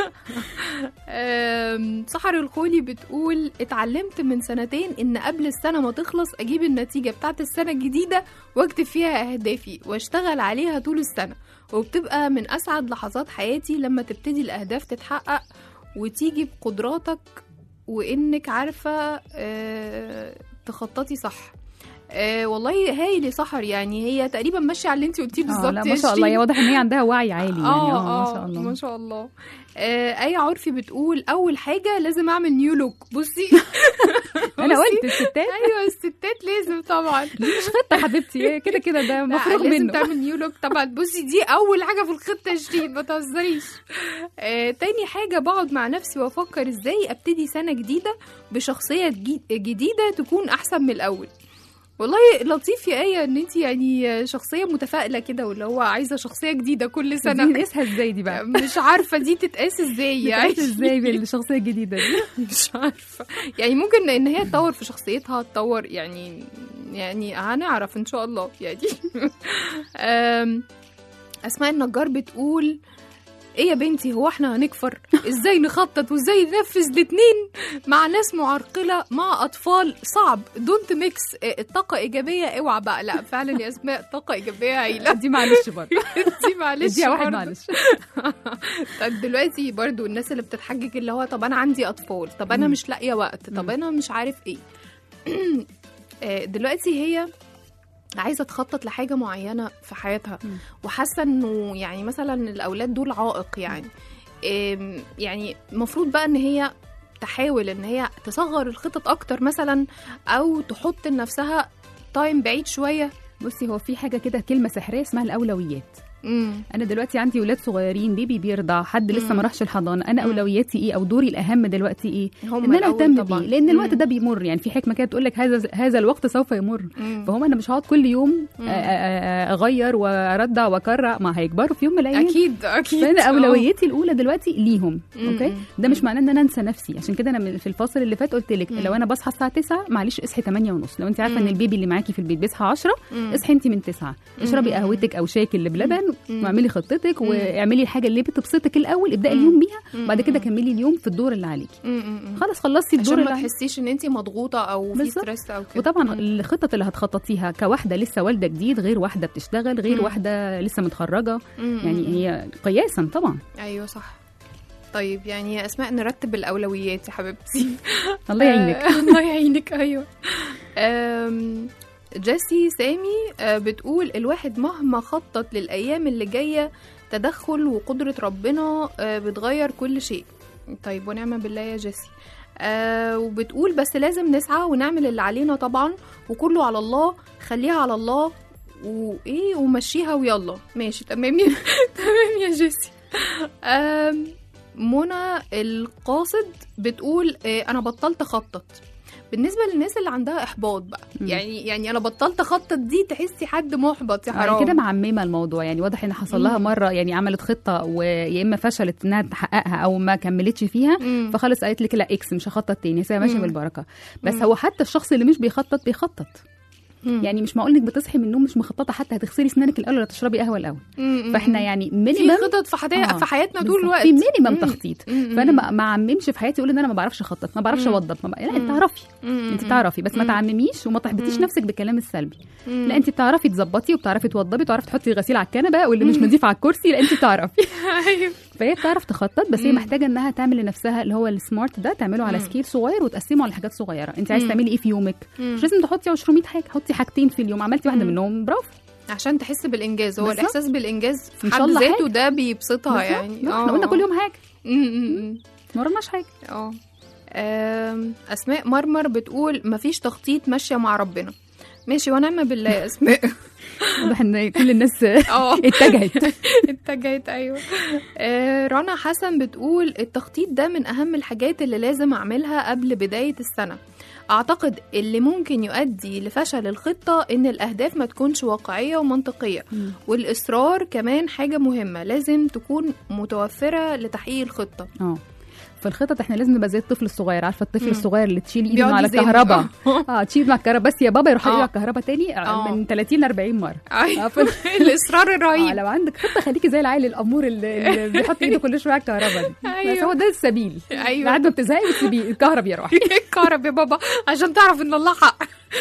أم، سحر الخولي بتقول اتعلمت من سنتين ان قبل السنه ما تخلص اجيب النتيجه بتاعت السنه الجديده واكتب فيها اهدافي واشتغل عليها طول السنه وبتبقى من اسعد لحظات حياتي لما تبتدي الاهداف تتحقق وتيجي بقدراتك وانك عارفه أه، تخططي صح أه والله هايل يا سحر يعني هي تقريبا ماشيه على اللي انت قلتيه اه بالظبط لا يا ما شاء الله شيرين. هي واضح ان هي عندها وعي عالي يعني اه ما شاء الله ما شاء الله آه اي عرفي بتقول اول حاجه لازم اعمل نيو لوك بصي انا بصي. قلت الستات ايوه الستات لازم طبعا دي مش خطه حبيبتي كده كده ده لا، مفروغ لازم منه تعمل نيو لوك طبعا بصي دي اول حاجه في الخطه يا شيرين ما تهزريش آه تاني حاجه بقعد مع نفسي وافكر ازاي ابتدي سنه جديده بشخصيه جي- جديده تكون احسن من الاول والله لطيف يا ايه ان انت يعني شخصيه متفائله كده واللي هو عايزه شخصيه جديده كل دي سنه نقيسها ازاي دي بقى مش عارفه دي تتقاس ازاي يعني بتعيش ازاي بالشخصيه الجديده دي مش عارفه يعني ممكن ان هي تطور في شخصيتها تطور يعني يعني هنعرف ان شاء الله يعني أم، اسماء النجار بتقول ايه يا بنتي هو احنا هنكفر ازاي نخطط وازاي ننفذ الاتنين مع ناس معرقله مع اطفال صعب دونت ميكس الطاقه ايجابيه اوعى بقى لا فعلا يا اسماء طاقه ايجابيه هايله دي معلش برضه دي معلش دي واحد برضه. معلش طب دلوقتي برضو الناس اللي بتتحجج اللي هو طب انا عندي اطفال طب انا مم. مش لاقيه وقت طب مم. انا مش عارف ايه آه، دلوقتي هي عايزه تخطط لحاجه معينه في حياتها مم. وحاسه انه يعني مثلا الاولاد دول عائق يعني آم، يعني المفروض بقى ان هي تحاول ان هي تصغر الخطط اكتر مثلا او تحط لنفسها تايم بعيد شويه بصي هو في حاجه كده كلمه سحريه اسمها الاولويات مم. انا دلوقتي عندي ولاد صغيرين بيبي بيرضع حد لسه مم. ما راحش الحضانه انا مم. اولوياتي ايه او دوري الاهم دلوقتي ايه هم ان انا الأول اهتم طبعاً. بيه لان الوقت مم. ده بيمر يعني في حكمه كده بتقول لك هذا هذا الوقت سوف يمر مم. فهم انا مش هقعد كل يوم مم. آه، آه، آه، اغير واردع واكرع ما هيكبروا في يوم من الايام اكيد اكيد فانا آه. اولوياتي الاولى دلوقتي ليهم مم. اوكي ده مش معناه ان انا انسى نفسي عشان كده انا من- في الفاصل اللي فات قلت لك مم. لو انا بصحى الساعه 9 معلش اصحي 8 ونص لو انت عارفه ان مم. البيبي اللي معاكي في البيت بيصحى 10 مم. اصحي انت من 9 اشربي مم. قهوتك او شايك اللي بلبن مم. واعملي خطتك مم. واعملي الحاجه اللي بتبسطك الاول ابداي مم. اليوم بيها مم. وبعد كده كملي اليوم في الدور اللي عليكي مم. مم. خلاص خلصتي الدور عشان اللي ما عليكي تحسيش ان انت مضغوطه او في بالظبط. ستريس او كده وطبعا مم. الخطط اللي هتخططيها كواحده لسه والده جديد غير واحده بتشتغل غير مم. واحده لسه متخرجه مم. يعني هي قياسا طبعا ايوه صح طيب يعني يا اسماء نرتب الاولويات يا حبيبتي الله يعينك آه، الله يعينك ايوه آم، جيسي سامي آه، بتقول الواحد مهما خطط للايام اللي جايه تدخل وقدره ربنا آه، بتغير كل شيء طيب ونعم بالله يا جيسي آه وبتقول بس لازم نسعى ونعمل اللي علينا طبعا وكله على الله خليها على الله وايه ومشيها ويلا ماشي تمام يا تمام يا جيسي آم، منى القاصد بتقول آه، انا بطلت اخطط بالنسبه للناس اللي عندها احباط بقى مم. يعني يعني انا بطلت اخطط دي تحسي حد محبط يا يعني حرام كده معممه الموضوع يعني واضح ان حصل لها مم. مره يعني عملت خطه ويا اما فشلت انها تحققها او ما كملتش فيها مم. فخلص قالت لك لا اكس مش هخطط تاني هي ماشيه مم. بالبركه بس مم. هو حتى الشخص اللي مش بيخطط بيخطط مم. يعني مش معقول انك بتصحي من النوم مش مخططه حتى هتغسلي اسنانك الاول ولا تشربي قهوه الاول مم. فاحنا يعني في مينيمم خطط في, حياتي آه، في حياتنا طول بالظبط. الوقت في مينيمم مم. تخطيط مم. فانا ما ما اعممش في حياتي اقول ان انا ما بعرفش اخطط ما بعرفش مم. اوضب ما ب... لا انت مم. تعرفي مم. انت تعرفي بس ما مم. تعمميش وما تحبطيش مم. نفسك بالكلام السلبي مم. لا انت بتعرفي تظبطي وبتعرفي توضبي وبتعرفي تحطي الغسيل على الكنبه واللي مش نظيف على الكرسي لا انت بتعرفي ايوه فهي بتعرف تخطط بس هي مم. محتاجه انها تعمل لنفسها اللي هو السمارت ده تعمله على مم. سكيل صغير وتقسمه على حاجات صغيره انت عايز مم. تعملي ايه في يومك مم. مش لازم تحطي 200 حاجه حطي حاجتين في اليوم عملتي واحده مم. منهم برافو عشان تحس بالانجاز هو بالظبط. الاحساس بالانجاز في إن شاء حد الله ذاته حاجة. ده بيبسطها بالظبط. يعني لا، احنا قلنا كل يوم حاجه يوم ما ورناش حاجه اه آم، اسماء مرمر بتقول مفيش تخطيط ماشيه مع ربنا ماشي ونعم بالله يا اسماء واضح ان كل الناس اه اتجهت اتجهت ايوه آه، رنا حسن بتقول التخطيط ده من اهم الحاجات اللي لازم اعملها قبل بدايه السنه اعتقد اللي ممكن يؤدي لفشل الخطه ان الاهداف ما تكونش واقعيه ومنطقيه مم. والاصرار كمان حاجه مهمه لازم تكون متوفره لتحقيق الخطه اه في الخطط احنا لازم نبقى زي الطفل الصغير عارفه الطفل مم. الصغير اللي تشيل ايده بيقعد على يزن. الكهرباء اه تشيل مع الكهرباء بس يا بابا يروح آه. ايده على الكهرباء تاني آه. من 30 ل 40 مره ايوه في- الاصرار اه الرهيب لو عندك خطه خليكي زي العيل الامور اللي, اللي بيحط ايده كل شويه على الكهرباء دي بس أيوة. هو ده السبيل ايوه بعد ما بتزهقي بتسيبيه الكهرباء يروح الكهرب يا بابا عشان تعرف ان الله حق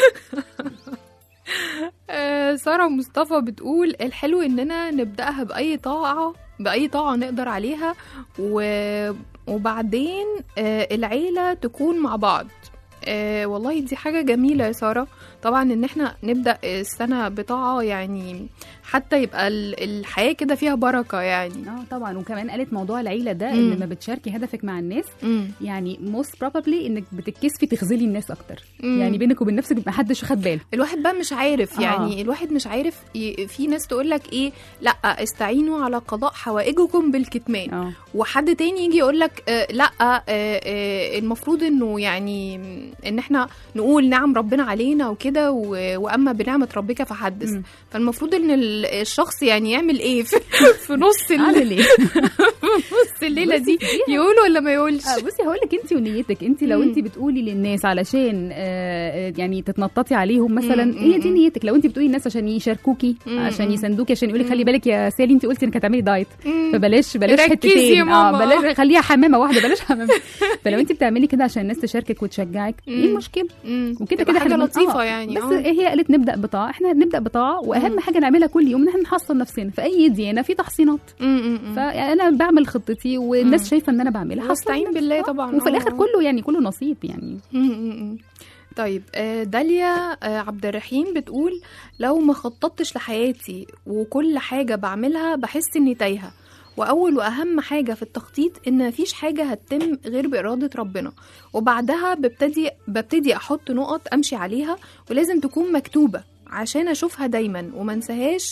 آه، سارة مصطفى بتقول الحلو اننا نبدأها بأي طاعة بأي طاعة نقدر عليها و... وبعدين آه، العيلة تكون مع بعض آه والله دي حاجة جميلة يا سارة طبعا ان احنا نبدأ السنة بطاعة يعني حتى يبقى ال- الحياة كده فيها بركة يعني اه طبعا وكمان قالت موضوع العيله ده مم. ان لما بتشاركي هدفك مع الناس مم. يعني موست بروبابلي انك بتتكسفي تخذلي الناس اكتر مم. يعني بينك وبين نفسك ما حدش خد باله الواحد بقى مش عارف آه. يعني الواحد مش عارف ي- في ناس تقول لك ايه لا استعينوا على قضاء حوائجكم بالكتمان اه وحد تاني يجي يقول لك آه لا آه آه المفروض انه يعني ان احنا نقول نعم ربنا علينا وكده و- واما بنعمه ربك فحدث مم. فالمفروض ان ال- الشخص يعني يعمل ايه في, في نص ال- اعمل ايه نص الليله دي يقول ولا ما يقولش آه، بصي هقول لك انت ونيتك انت لو مم. انت بتقولي للناس علشان آه، آه، يعني تتنططي عليهم مثلا مم، هي دي مم. نيتك لو انت بتقولي للناس عشان يشاركوكي مم، عشان مم. يساندوكي عشان يقولك مم. خلي بالك يا سالي انت قلتي انك هتعملي دايت مم. فبلاش بلاش ركزي حتتين يا ماما. اه بلاش خليها حمامه واحده بلاش حمامه فلو انت بتعملي كده عشان الناس تشاركك وتشجعك ايه مم. المشكله مم. وكده تبقى كده حاجه احنا بن- لطيفه آه، يعني بس آه. هي قالت نبدا بطاعه احنا نبدا بطاعه واهم مم. حاجه نعملها كل يوم ان احنا نحصن نفسنا في اي ديانه في تحصينات مم، مم، مم. فانا بعمل خطتي والناس مم. شايفه ان انا بعملها واستعين هحصن بالله نفسي. آه. طبعا وفي آه. الاخر كله يعني كله نصيب يعني مم. طيب آه، داليا آه، عبد الرحيم بتقول لو ما خططتش لحياتي وكل حاجة بعملها بحس اني تايهة وأول وأهم حاجة في التخطيط إن مفيش حاجة هتتم غير بإرادة ربنا وبعدها ببتدي ببتدي أحط نقط أمشي عليها ولازم تكون مكتوبة عشان أشوفها دايما وما انساهاش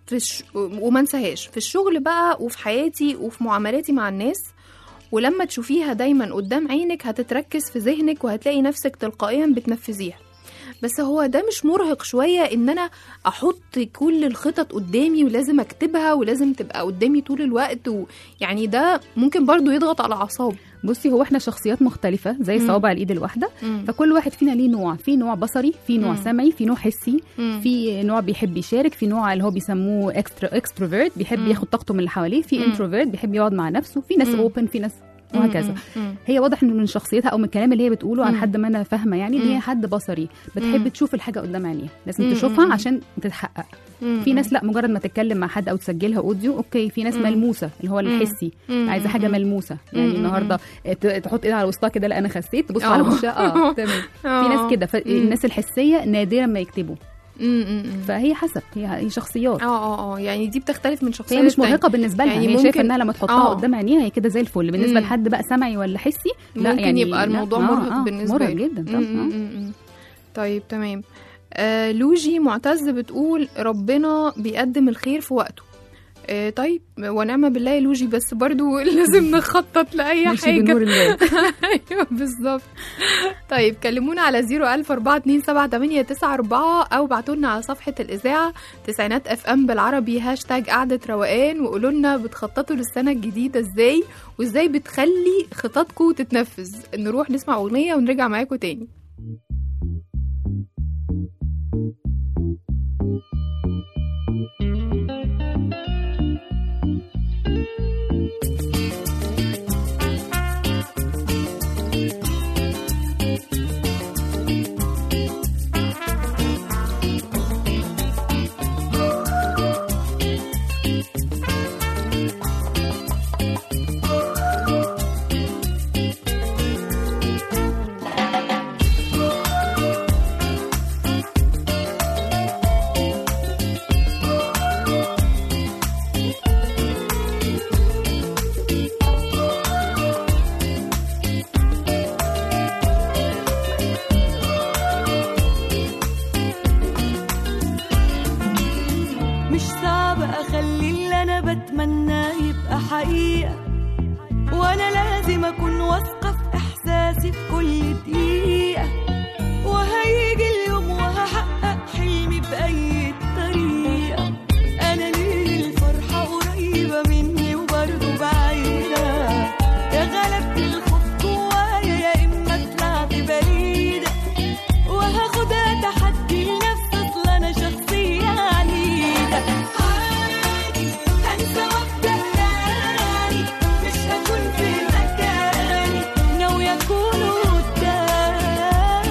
في الش... وما انساهاش في الشغل بقى وفي حياتي وفي معاملاتي مع الناس ولما تشوفيها دايما قدام عينك هتتركز في ذهنك وهتلاقي نفسك تلقائيا بتنفذيها بس هو ده مش مرهق شوية ان انا احط كل الخطط قدامي ولازم اكتبها ولازم تبقى قدامي طول الوقت ويعني ده ممكن برضو يضغط على الاعصاب بصي هو احنا شخصيات مختلفه زي مم. صوابع الايد الواحده مم. فكل واحد فينا ليه نوع في نوع بصري في نوع مم. سمعي في نوع حسي مم. في نوع بيحب يشارك في نوع اللي هو بيسموه اكسترا اكستروفيرت بيحب مم. ياخد طاقته من اللي حواليه في مم. انتروفيرت بيحب يقعد مع نفسه في ناس مم. اوبن في ناس وهكذا مم. هي واضح ان من شخصيتها او من الكلام اللي هي بتقوله عن مم. حد ما انا فاهمه يعني ان مم. هي حد بصري مم. بتحب تشوف الحاجه قدام عينيها لازم مم. تشوفها مم. عشان تتحقق مم. في ناس لا مجرد ما تتكلم مع حد او تسجلها اوديو اوكي في ناس مم. ملموسه اللي هو مم. الحسي مم. عايزه حاجه مم. ملموسه مم. يعني مم. النهارده ت- تحط ايدها على وسطها كده لا انا خسيت تبص آه. على وشها اه تمام في آه. ناس كده فالناس الحسيه نادرا ما يكتبوا مم. مم. مم. فهي حسب هي هي شخصيات اه اه اه يعني دي بتختلف من شخصيه فهي مش للتانية. مرهقه بالنسبه لها يعني هي شايفه ممكن- انها لما تحطها آه. قدام عينيها هي كده زي الفل بالنسبه مم. لحد بقى سمعي ولا حسي لا ممكن يعني يبقى لا. الموضوع آه، مرهق آه، بالنسبه مرهق لي. جدا طبعا مم، آه. مم، مم. طيب تمام آه لوجي معتز بتقول ربنا بيقدم الخير في وقته آه طيب ونعم بالله يا لوجي بس برضو لازم نخطط لأي ماشي حاجة بنور الله ايوه بالظبط طيب كلمونا على 014278994 او ابعتوا لنا على صفحه الاذاعه تسعينات اف ام بالعربي هاشتاج قعده روقان وقولوا لنا بتخططوا للسنه الجديده ازاي وازاي بتخلي خططكم تتنفذ نروح نسمع اغنيه ونرجع معاكم تاني مش صعب اخلي اللي انا بتمناه يبقى حقيقة وانا لازم اكون واثقة في احساسي في كل دقيقة وهيجي اليوم وهحقق حلمي بأي طريقة انا ليه الفرحة قريبة مني وبرضه بعيدة يا غلبت الخوف جوايا يا اما طلعت بعيدة وهاخدها تحدي لنفسي اصل انا شخصية عنيدة عادي هنسى وابدا تاني مش هكون في مكاني ناوية اكون قدامي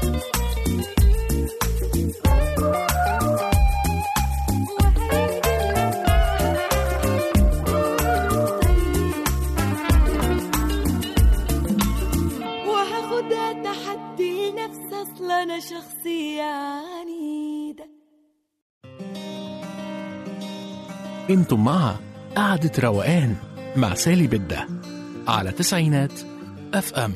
وهاخدها تحدي نفسي اصل انا شخصية عنيدة انتم مع قعدة روقان مع سالي بدة على تسعينات اف ام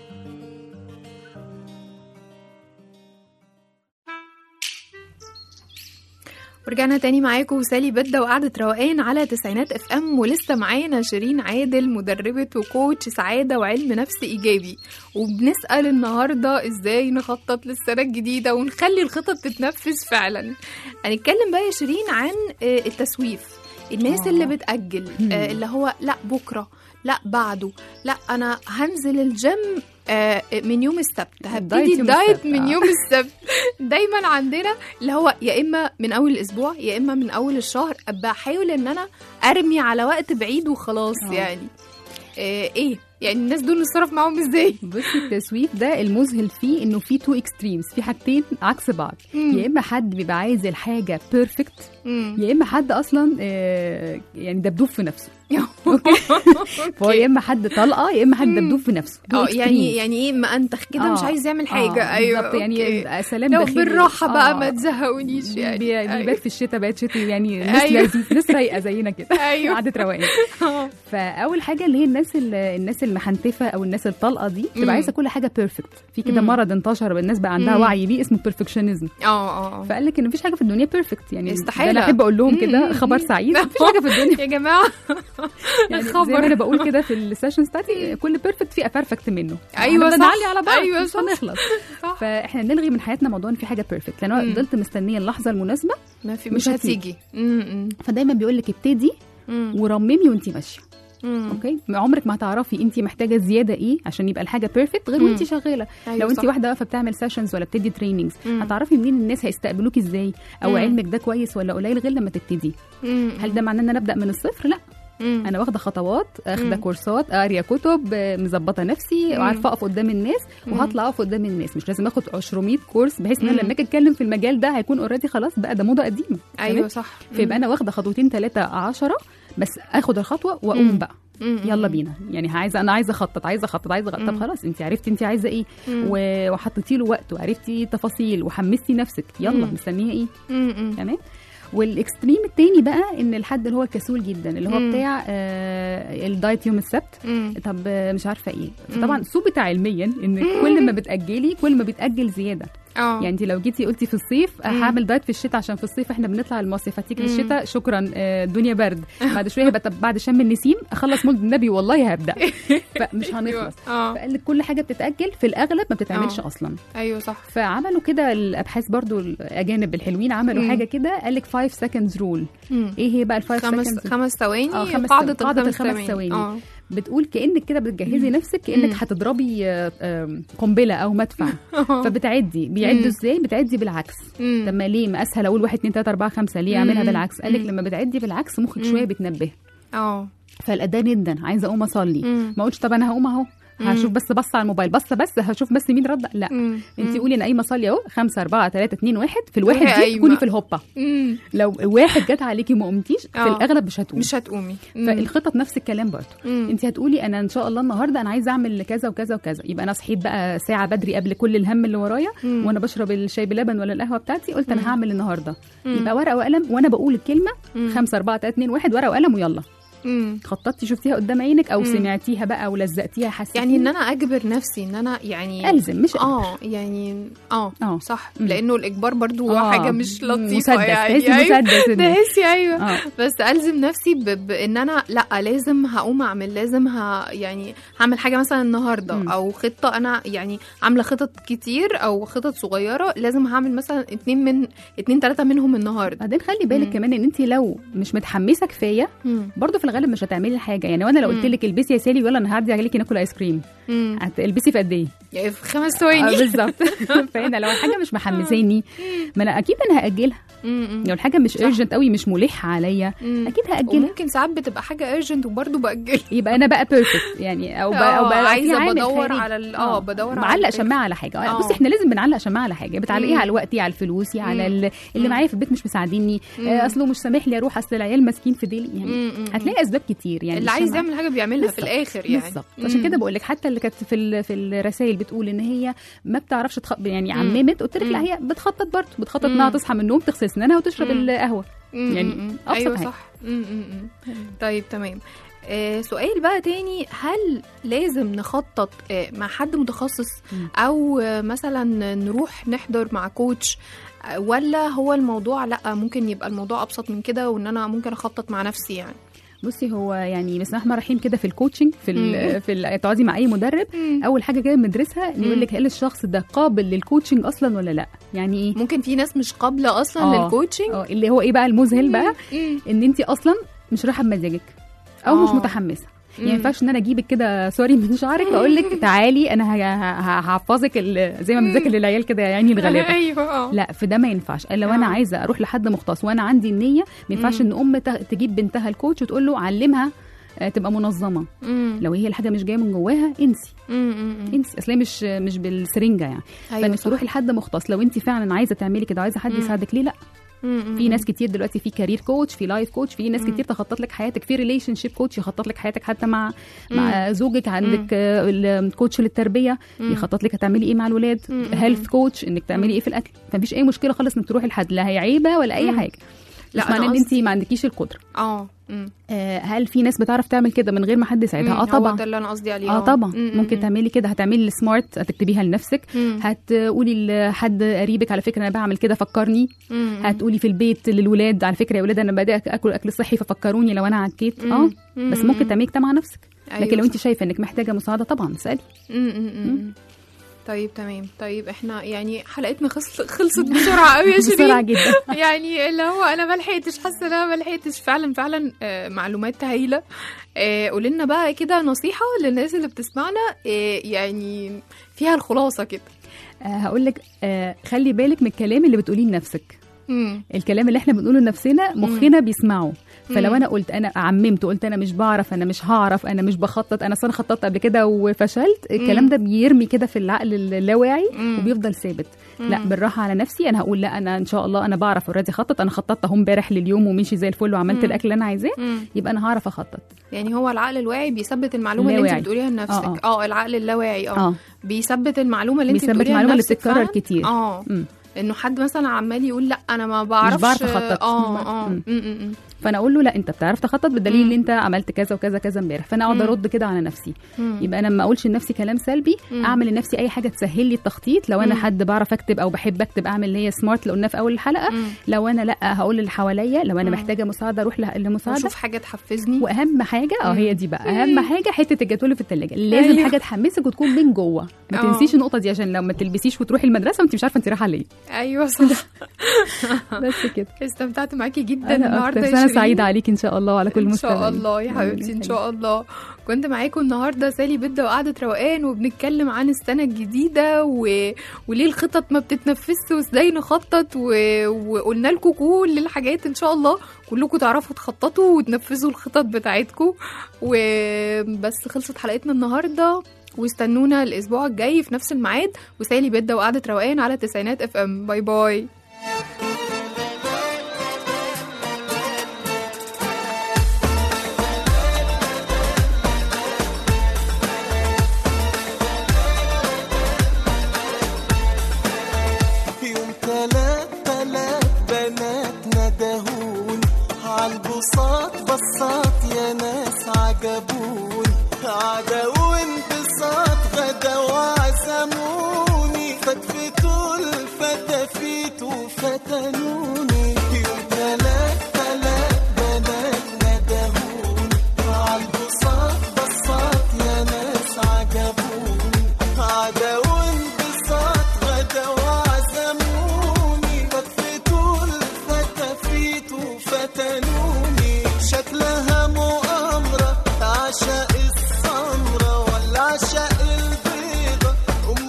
ورجعنا تاني معاكم سالي بدة وقعدة روقان على تسعينات اف ام ولسه معانا شيرين عادل مدربة وكوتش سعادة وعلم نفس ايجابي وبنسأل النهاردة ازاي نخطط للسنة الجديدة ونخلي الخطط تتنفذ فعلا هنتكلم بقى يا شيرين عن آه، التسويف الناس آه. اللي بتأجل آه، اللي هو لا بكرة لا بعده لا انا هنزل الجيم آه، من يوم السبت هبتدي الدايت يوم الدايت السبت، من آه. يوم السبت دايما عندنا اللي هو يا اما من اول الاسبوع يا اما من اول الشهر ابقى احاول ان انا ارمي على وقت بعيد وخلاص آه. يعني آه، ايه يعني الناس دول نتصرف معاهم ازاي بصي التسويف ده المذهل فيه انه في تو اكستريمز في حاجتين عكس بعض مم. يا اما حد بيبقى عايز الحاجه بيرفكت مم. يا اما حد اصلا آه، يعني دبدوب في نفسه فهو يا اما حد طلقه يا اما حد مم. دبدوب في نفسه دول اه يعني extremes. يعني ايه ما انتخ كده آه. مش عايز يعمل حاجه آه، ايوه بالظبط أوكي. يعني سلام لو داخلي. بالراحه بقى آه. ما تزهقونيش يعني بي- أيوة. بيبات في الشتاء بقت شتوي يعني ناس أيوة. لذيذ ناس رايقه زينا كده أيوة. قعدة روقان آه. فاول حاجه اللي هي الناس ال- الناس المحنتفه او الناس الطلقه دي مم. بتبقى عايزه كل حاجه بيرفكت في كده مم. مرض انتشر الناس بقى عندها مم. وعي بيه اسمه بيرفكشنزم اه اه فقال لك ان مفيش حاجه في الدنيا بيرفكت يعني استحالة. ده انا احب اقول لهم كده مم. خبر سعيد مفيش حاجه في الدنيا يا جماعه يعني زي خبر. ما انا بقول كده في السيشنز بتاعتي كل بيرفكت فيه ابرفكت منه أيوة هنبقى صح. نعلي على بعض أيوة مش صح. هنخلص صح. فاحنا نلغي من حياتنا موضوع ان في حاجه بيرفكت لان مم. انا فضلت مستنيه اللحظه المناسبه ما في مش مش هتيجي. هتيجي امم فدايما بيقول لك ابتدي امم ورممي وانت ماشيه امم اوكي عمرك ما هتعرفي انت محتاجه زياده ايه عشان يبقى الحاجه بيرفكت غير وانت مم. شغاله أيوة لو انت صح. واحده واقفه بتعمل سيشنز ولا بتدي تريننجز مم. هتعرفي منين الناس هيستقبلوك ازاي او مم. علمك ده كويس ولا قليل غير لما تبتدي مم. هل ده معناه ان انا ابدا من الصفر لا مم. انا واخده خطوات اخده مم. كورسات قاريه كتب آه، مظبطه نفسي مم. وعارفه اقف قدام الناس مم. وهطلع اقف قدام الناس مش لازم اخد 200 كورس بحيث ان انا مم. لما اجي اتكلم في المجال ده هيكون اوريدي خلاص بقى ده موضه قديمه ايوه تمام؟ صح فيبقى انا واخده خطوتين ثلاثه عشرة بس اخد الخطوه واقوم مم. بقى مم. يلا بينا يعني عايزه انا عايزه اخطط عايزه اخطط عايزه اخطط طب مم. خلاص انت عرفتي انت عايزه ايه مم. و- وحطيتي له وقت وعرفتي تفاصيل وحمستي نفسك يلا مم. مستنيه ايه مم. مم. تمام والاكستريم التاني بقى ان الحد اللي هو الكسول جدا اللي هو مم. بتاع آه الدايت يوم السبت مم. طب آه، مش عارفه ايه مم. طبعا ثبت علميا ان كل ما بتاجلي كل ما بيتاجل زياده اه يعني انت لو جيتي قلتي في الصيف آه، مم. هعمل دايت في الشتاء عشان في الصيف احنا بنطلع المصيف هتيجي في مم. الشتاء شكرا آه، الدنيا برد بعد شويه هيبقى طب بعد شم النسيم اخلص مولد النبي والله هبدا فمش هنخلص اه فقال لك كل حاجه بتتاجل في الاغلب ما بتتعملش آه. اصلا ايوه صح فعملوا كده الابحاث برضو الاجانب الحلوين عملوا مم. حاجه كده قال لك 5 seconds رول مم. ايه هي بقى ال 5 خمس seconds خمس ثواني آه، خمس قاعدة ثواني. قاعدة الخمس الخمس ثواني ثواني. اه بتقول كانك كده بتجهزي نفسك كانك مم. هتضربي آه، آه، قنبله او مدفع فبتعدي بيعدوا مم. ازاي بتعدي بالعكس مم. طب ما ليه ما اسهل اقول 1 2 3 4 5 ليه اعملها مم. بالعكس قال لك مم. لما بتعدي بالعكس مخك مم. شويه بتنبه اه فالاداء جدا عايزه اقوم اصلي مم. ما اقولش طب انا هقوم اهو مم. هشوف بس بص على الموبايل بص بس هشوف بس مين رد لا مم. انت مم. قولي انا قايمه اصلي اهو 5 4 3 2 1 في الواحد وهي دي قايمة. تكوني في الهوبا مم. لو واحد جت عليكي ما قمتيش في آه. الاغلب مش هتقومي مش هتقومي مم. فالخطط نفس الكلام برضه مم. انت هتقولي انا ان شاء الله النهارده انا عايزه اعمل كذا وكذا وكذا يبقى انا صحيت بقى ساعه بدري قبل كل الهم اللي ورايا مم. وانا بشرب الشاي بلبن ولا القهوه بتاعتي قلت مم. انا هعمل النهارده مم. يبقى ورقه وقلم وانا بقول الكلمه مم. 5 4 3 2 1 ورقه وقلم ويلا مم. خططتي شفتيها قدام عينك او مم. سمعتيها بقى ولزقتيها حسيتي يعني ان انا اجبر نفسي ان انا يعني الزم مش اه يعني اه اه. صح مم. لانه الاجبار برضو آه. حاجه مش لطيفه مسدس يعني تحسي أيوة. مسدس إنك- تحسي ايوه اه بس الزم نفسي ب... بان انا لا لازم هقوم اعمل لازم ه... يعني هعمل حاجه مثلا النهارده مم. او خطه انا يعني عامله خطط كتير او خطط صغيره لازم هعمل مثلا اتنين من اتنين تلاته منهم النهارده بعدين خلي بالك مم. كمان ان انت لو مش متحمسه كفايه مم. برضه في الغالب مش هتعملي حاجه يعني وانا لو قلت مم. لك البسي يا سالي ولا انا هعدي عليكي ناكل ايس كريم مم. هتلبسي في قد ايه يعني في خمس آه، ثواني بالظبط فانا لو الحاجه مش محمساني ما انا اكيد انا هاجلها م-م. لو الحاجه مش صح. ايرجنت قوي مش ملحه عليا مم. اكيد هاجلها وممكن ساعات بتبقى حاجه ايرجنت وبرضه باجل يبقى انا بقى بيرفكت يعني او بقى او آه، بقى في عايزة عامل بدور خارجي. على ال- آه، بدور على معلق الفكرة. شماعه على حاجه آه. بصي احنا لازم بنعلق شماعه على حاجه بتعلقيها مم. على وقتي على فلوسي على ال- اللي مم. معايا في البيت مش مساعديني مم. آه، اصله مش سامح لي اروح اصل العيال ماسكين في ديلي يعني مم. مم. هتلاقي اسباب كتير يعني اللي عايز الشمعة- يعمل حاجه بيعملها في بالظبط. الاخر يعني بالظبط عشان كده بقول لك حتى اللي كانت في ال- في الرسائل بتقول ان هي ما بتعرفش تخ... يعني مم. عممت قلت لك لا مم. هي بتخطط برضه بتخطط مم. انها تصحى من النوم تغسل اسنانها وتشرب مم. القهوه مم. يعني مم. أبسط ايوه حاجة. صح مم. مم. مم. طيب تمام آه سؤال بقى تاني هل لازم نخطط آه مع حد متخصص مم. او آه مثلا نروح نحضر مع كوتش آه، ولا هو الموضوع لا ممكن يبقى الموضوع ابسط من كده وان انا ممكن اخطط مع نفسي يعني بصي هو يعني بسم الله الرحمن الرحيم كده في الكوتشنج في مم. ال في ال- تقعدي مع اي مدرب اول حاجه كده بندرسها مم. يقول لك هل الشخص ده قابل للكوتشنج اصلا ولا لا يعني ايه ممكن في ناس مش قابله اصلا آه. للكوتشنج اه اللي هو ايه بقى المذهل بقى مم. ان انت اصلا مش رايحه بمزاجك او مش آه. متحمسه يعني ما مم. ينفعش ان انا اجيبك كده سوري من شعرك واقول لك تعالي انا ه- ه- ه- هحفظك ال- زي ما بنذاكر للعيال كده يا عيني الغلابه ايوه اه لا في ده ما ينفعش الا لو انا آه. عايزه اروح لحد مختص وانا عندي النيه ما ينفعش مم. ان ام ت- تجيب بنتها الكوتش وتقول له علمها آه، تبقى منظمه مم. لو هي الحاجه مش جايه من جواها انسي مم. مم. انسي اصل هي مش مش بالسرنجه يعني ايوه فانك صح. تروحي لحد مختص لو انت فعلا عايزه تعملي كده عايزه حد مم. يساعدك ليه لا مم. في ناس كتير دلوقتي في كارير كوتش في لايف كوتش في ناس مم. كتير تخطط لك حياتك في ريليشن شيب كوتش يخطط لك حياتك حتى مع مع زوجك عندك الكوتش للتربيه مم. يخطط لك هتعملي ايه مع الولاد مم. هيلث كوتش انك تعملي ايه في الاكل فمفيش اي مشكله خالص انك تروحي لحد لا هي عيبه ولا اي مم. حاجه لا، مش معناه أنا ان انت قصدي- ما عندكيش القدره اه مم. آه، هل في ناس بتعرف تعمل كده من غير ما حد يساعدها مم. اه هو طبعا ده اللي انا قصدي عليه اه طبعا مم. ممكن مم. تعملي كده هتعملي السمارت هتكتبيها لنفسك مم. هتقولي لحد قريبك على فكره انا بعمل كده فكرني مم. هتقولي في البيت للولاد على فكره يا ولاد انا بدات اكل اكل صحي ففكروني لو انا عكيت مم. اه مم. بس ممكن تعملي كده مع نفسك أيوة لكن لو انت صح. شايفه انك محتاجه مساعده طبعا اسالي مم. مم. مم. طيب تمام طيب احنا يعني حلقتنا خلص خلصت بسرعه قوي يا شيرين بسرعه جدا يعني اللي هو انا ما لحقتش حاسه ان انا ما لحقتش فعلا فعلا آه، معلومات هايله آه، قولي لنا بقى كده نصيحه للناس اللي بتسمعنا آه، يعني فيها الخلاصه كده آه هقول لك آه خلي بالك من الكلام اللي بتقوليه لنفسك مم. الكلام اللي احنا بنقوله لنفسنا مخنا بيسمعه فلو مم. انا قلت انا عممت وقلت انا مش بعرف انا مش هعرف انا مش بخطط انا اصلا خططت قبل كده وفشلت الكلام ده بيرمي كده في العقل اللاواعي مم. وبيفضل ثابت لا مم. بالراحه على نفسي انا هقول لا انا ان شاء الله انا بعرف اوريدي اخطط انا خططت اهو امبارح لليوم ومشي زي الفل وعملت مم. الاكل اللي انا عايزاه مم. يبقى انا هعرف اخطط يعني هو العقل الواعي بيثبت المعلومه اللي اللاواعي. انت بتقوليها لنفسك آه، اه العقل اللاواعي اه اه بيثبت المعلومه اللي انت بيثبت بتقوليها المعلومة اللي لنفسك بتتكرر فعلاً. كتير. اه مم. انه حد مثلا عمال يقول لا انا ما بعرفش بعرف أخطط. اه اه مم. م- م- م. فانا اقول له لا انت بتعرف تخطط بالدليل مم. ان انت عملت كذا وكذا كذا امبارح فانا اقعد مم. ارد كده على نفسي مم. يبقى انا ما اقولش لنفسي كلام سلبي مم. اعمل لنفسي اي حاجه تسهل لي التخطيط لو انا مم. حد بعرف اكتب او بحب اكتب اعمل اللي هي سمارت اللي قلناه في اول الحلقه مم. لو انا لا هقول اللي حواليا لو انا مم. محتاجه مساعده اروح ل- لمساعده واشوف حاجه تحفزني واهم حاجه اه مم. هي دي بقى اهم حاجه حته الجاتوه اللي في الثلاجه لازم أيوه. حاجه تحمسك وتكون من جوه ما اه. تنسيش النقطه دي عشان لو ما تلبسيش وتروحي المدرسه وانت مش عارفه انت رايحه ليه ايوه صح بس كده استمتعت معاكي جدا انا النهارده اكتر يا انا شيرين. سعيده عليكي ان شاء الله وعلى كل ان مستمعين شاء الله يا حبيبتي ان شاء الله كنت معاكم النهارده سالي بده وقعده روقان وبنتكلم عن السنه الجديده و... وليه الخطط ما بتتنفذش وازاي نخطط و... وقلنا لكم كل الحاجات ان شاء الله كلكم تعرفوا تخططوا وتنفذوا الخطط بتاعتكم وبس خلصت حلقتنا النهارده واستنونا الاسبوع الجاي في نفس الميعاد وسالي بده وقعده روقان على تسعينات اف ام باي باي يوم تلات تلات بنات ندهون عالبساط بساط يا ناس عجبون عدا وانبساط غدا وعزموني فتفتوا الفتافيت وفتنوني يوم تلات تلات بنات ندهون عالبساط بساط يا ناس عجبوني عدا وانبساط غدا وعزموني فتفتوا الفتافيت وفتنوني شكلها مؤامرة عشاء السمرة ولا عشاء البيضة أم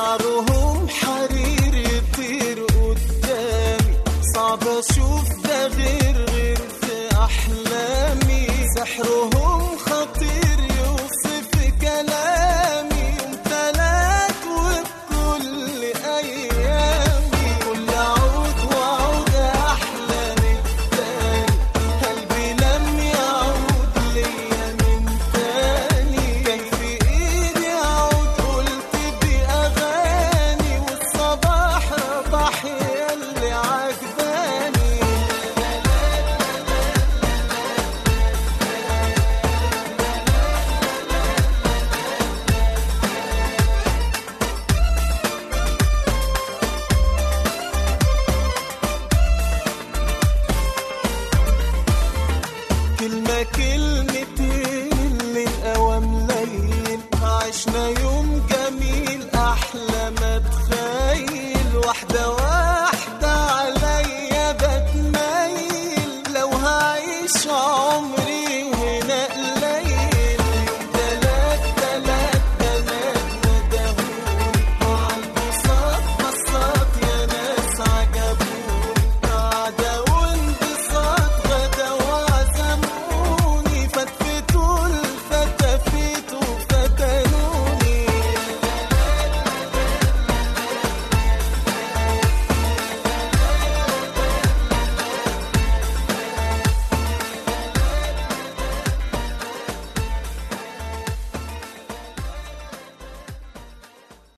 شعرهم حرير يطير قدامي صعب اشوف ده غير غير في احلامي سحرهم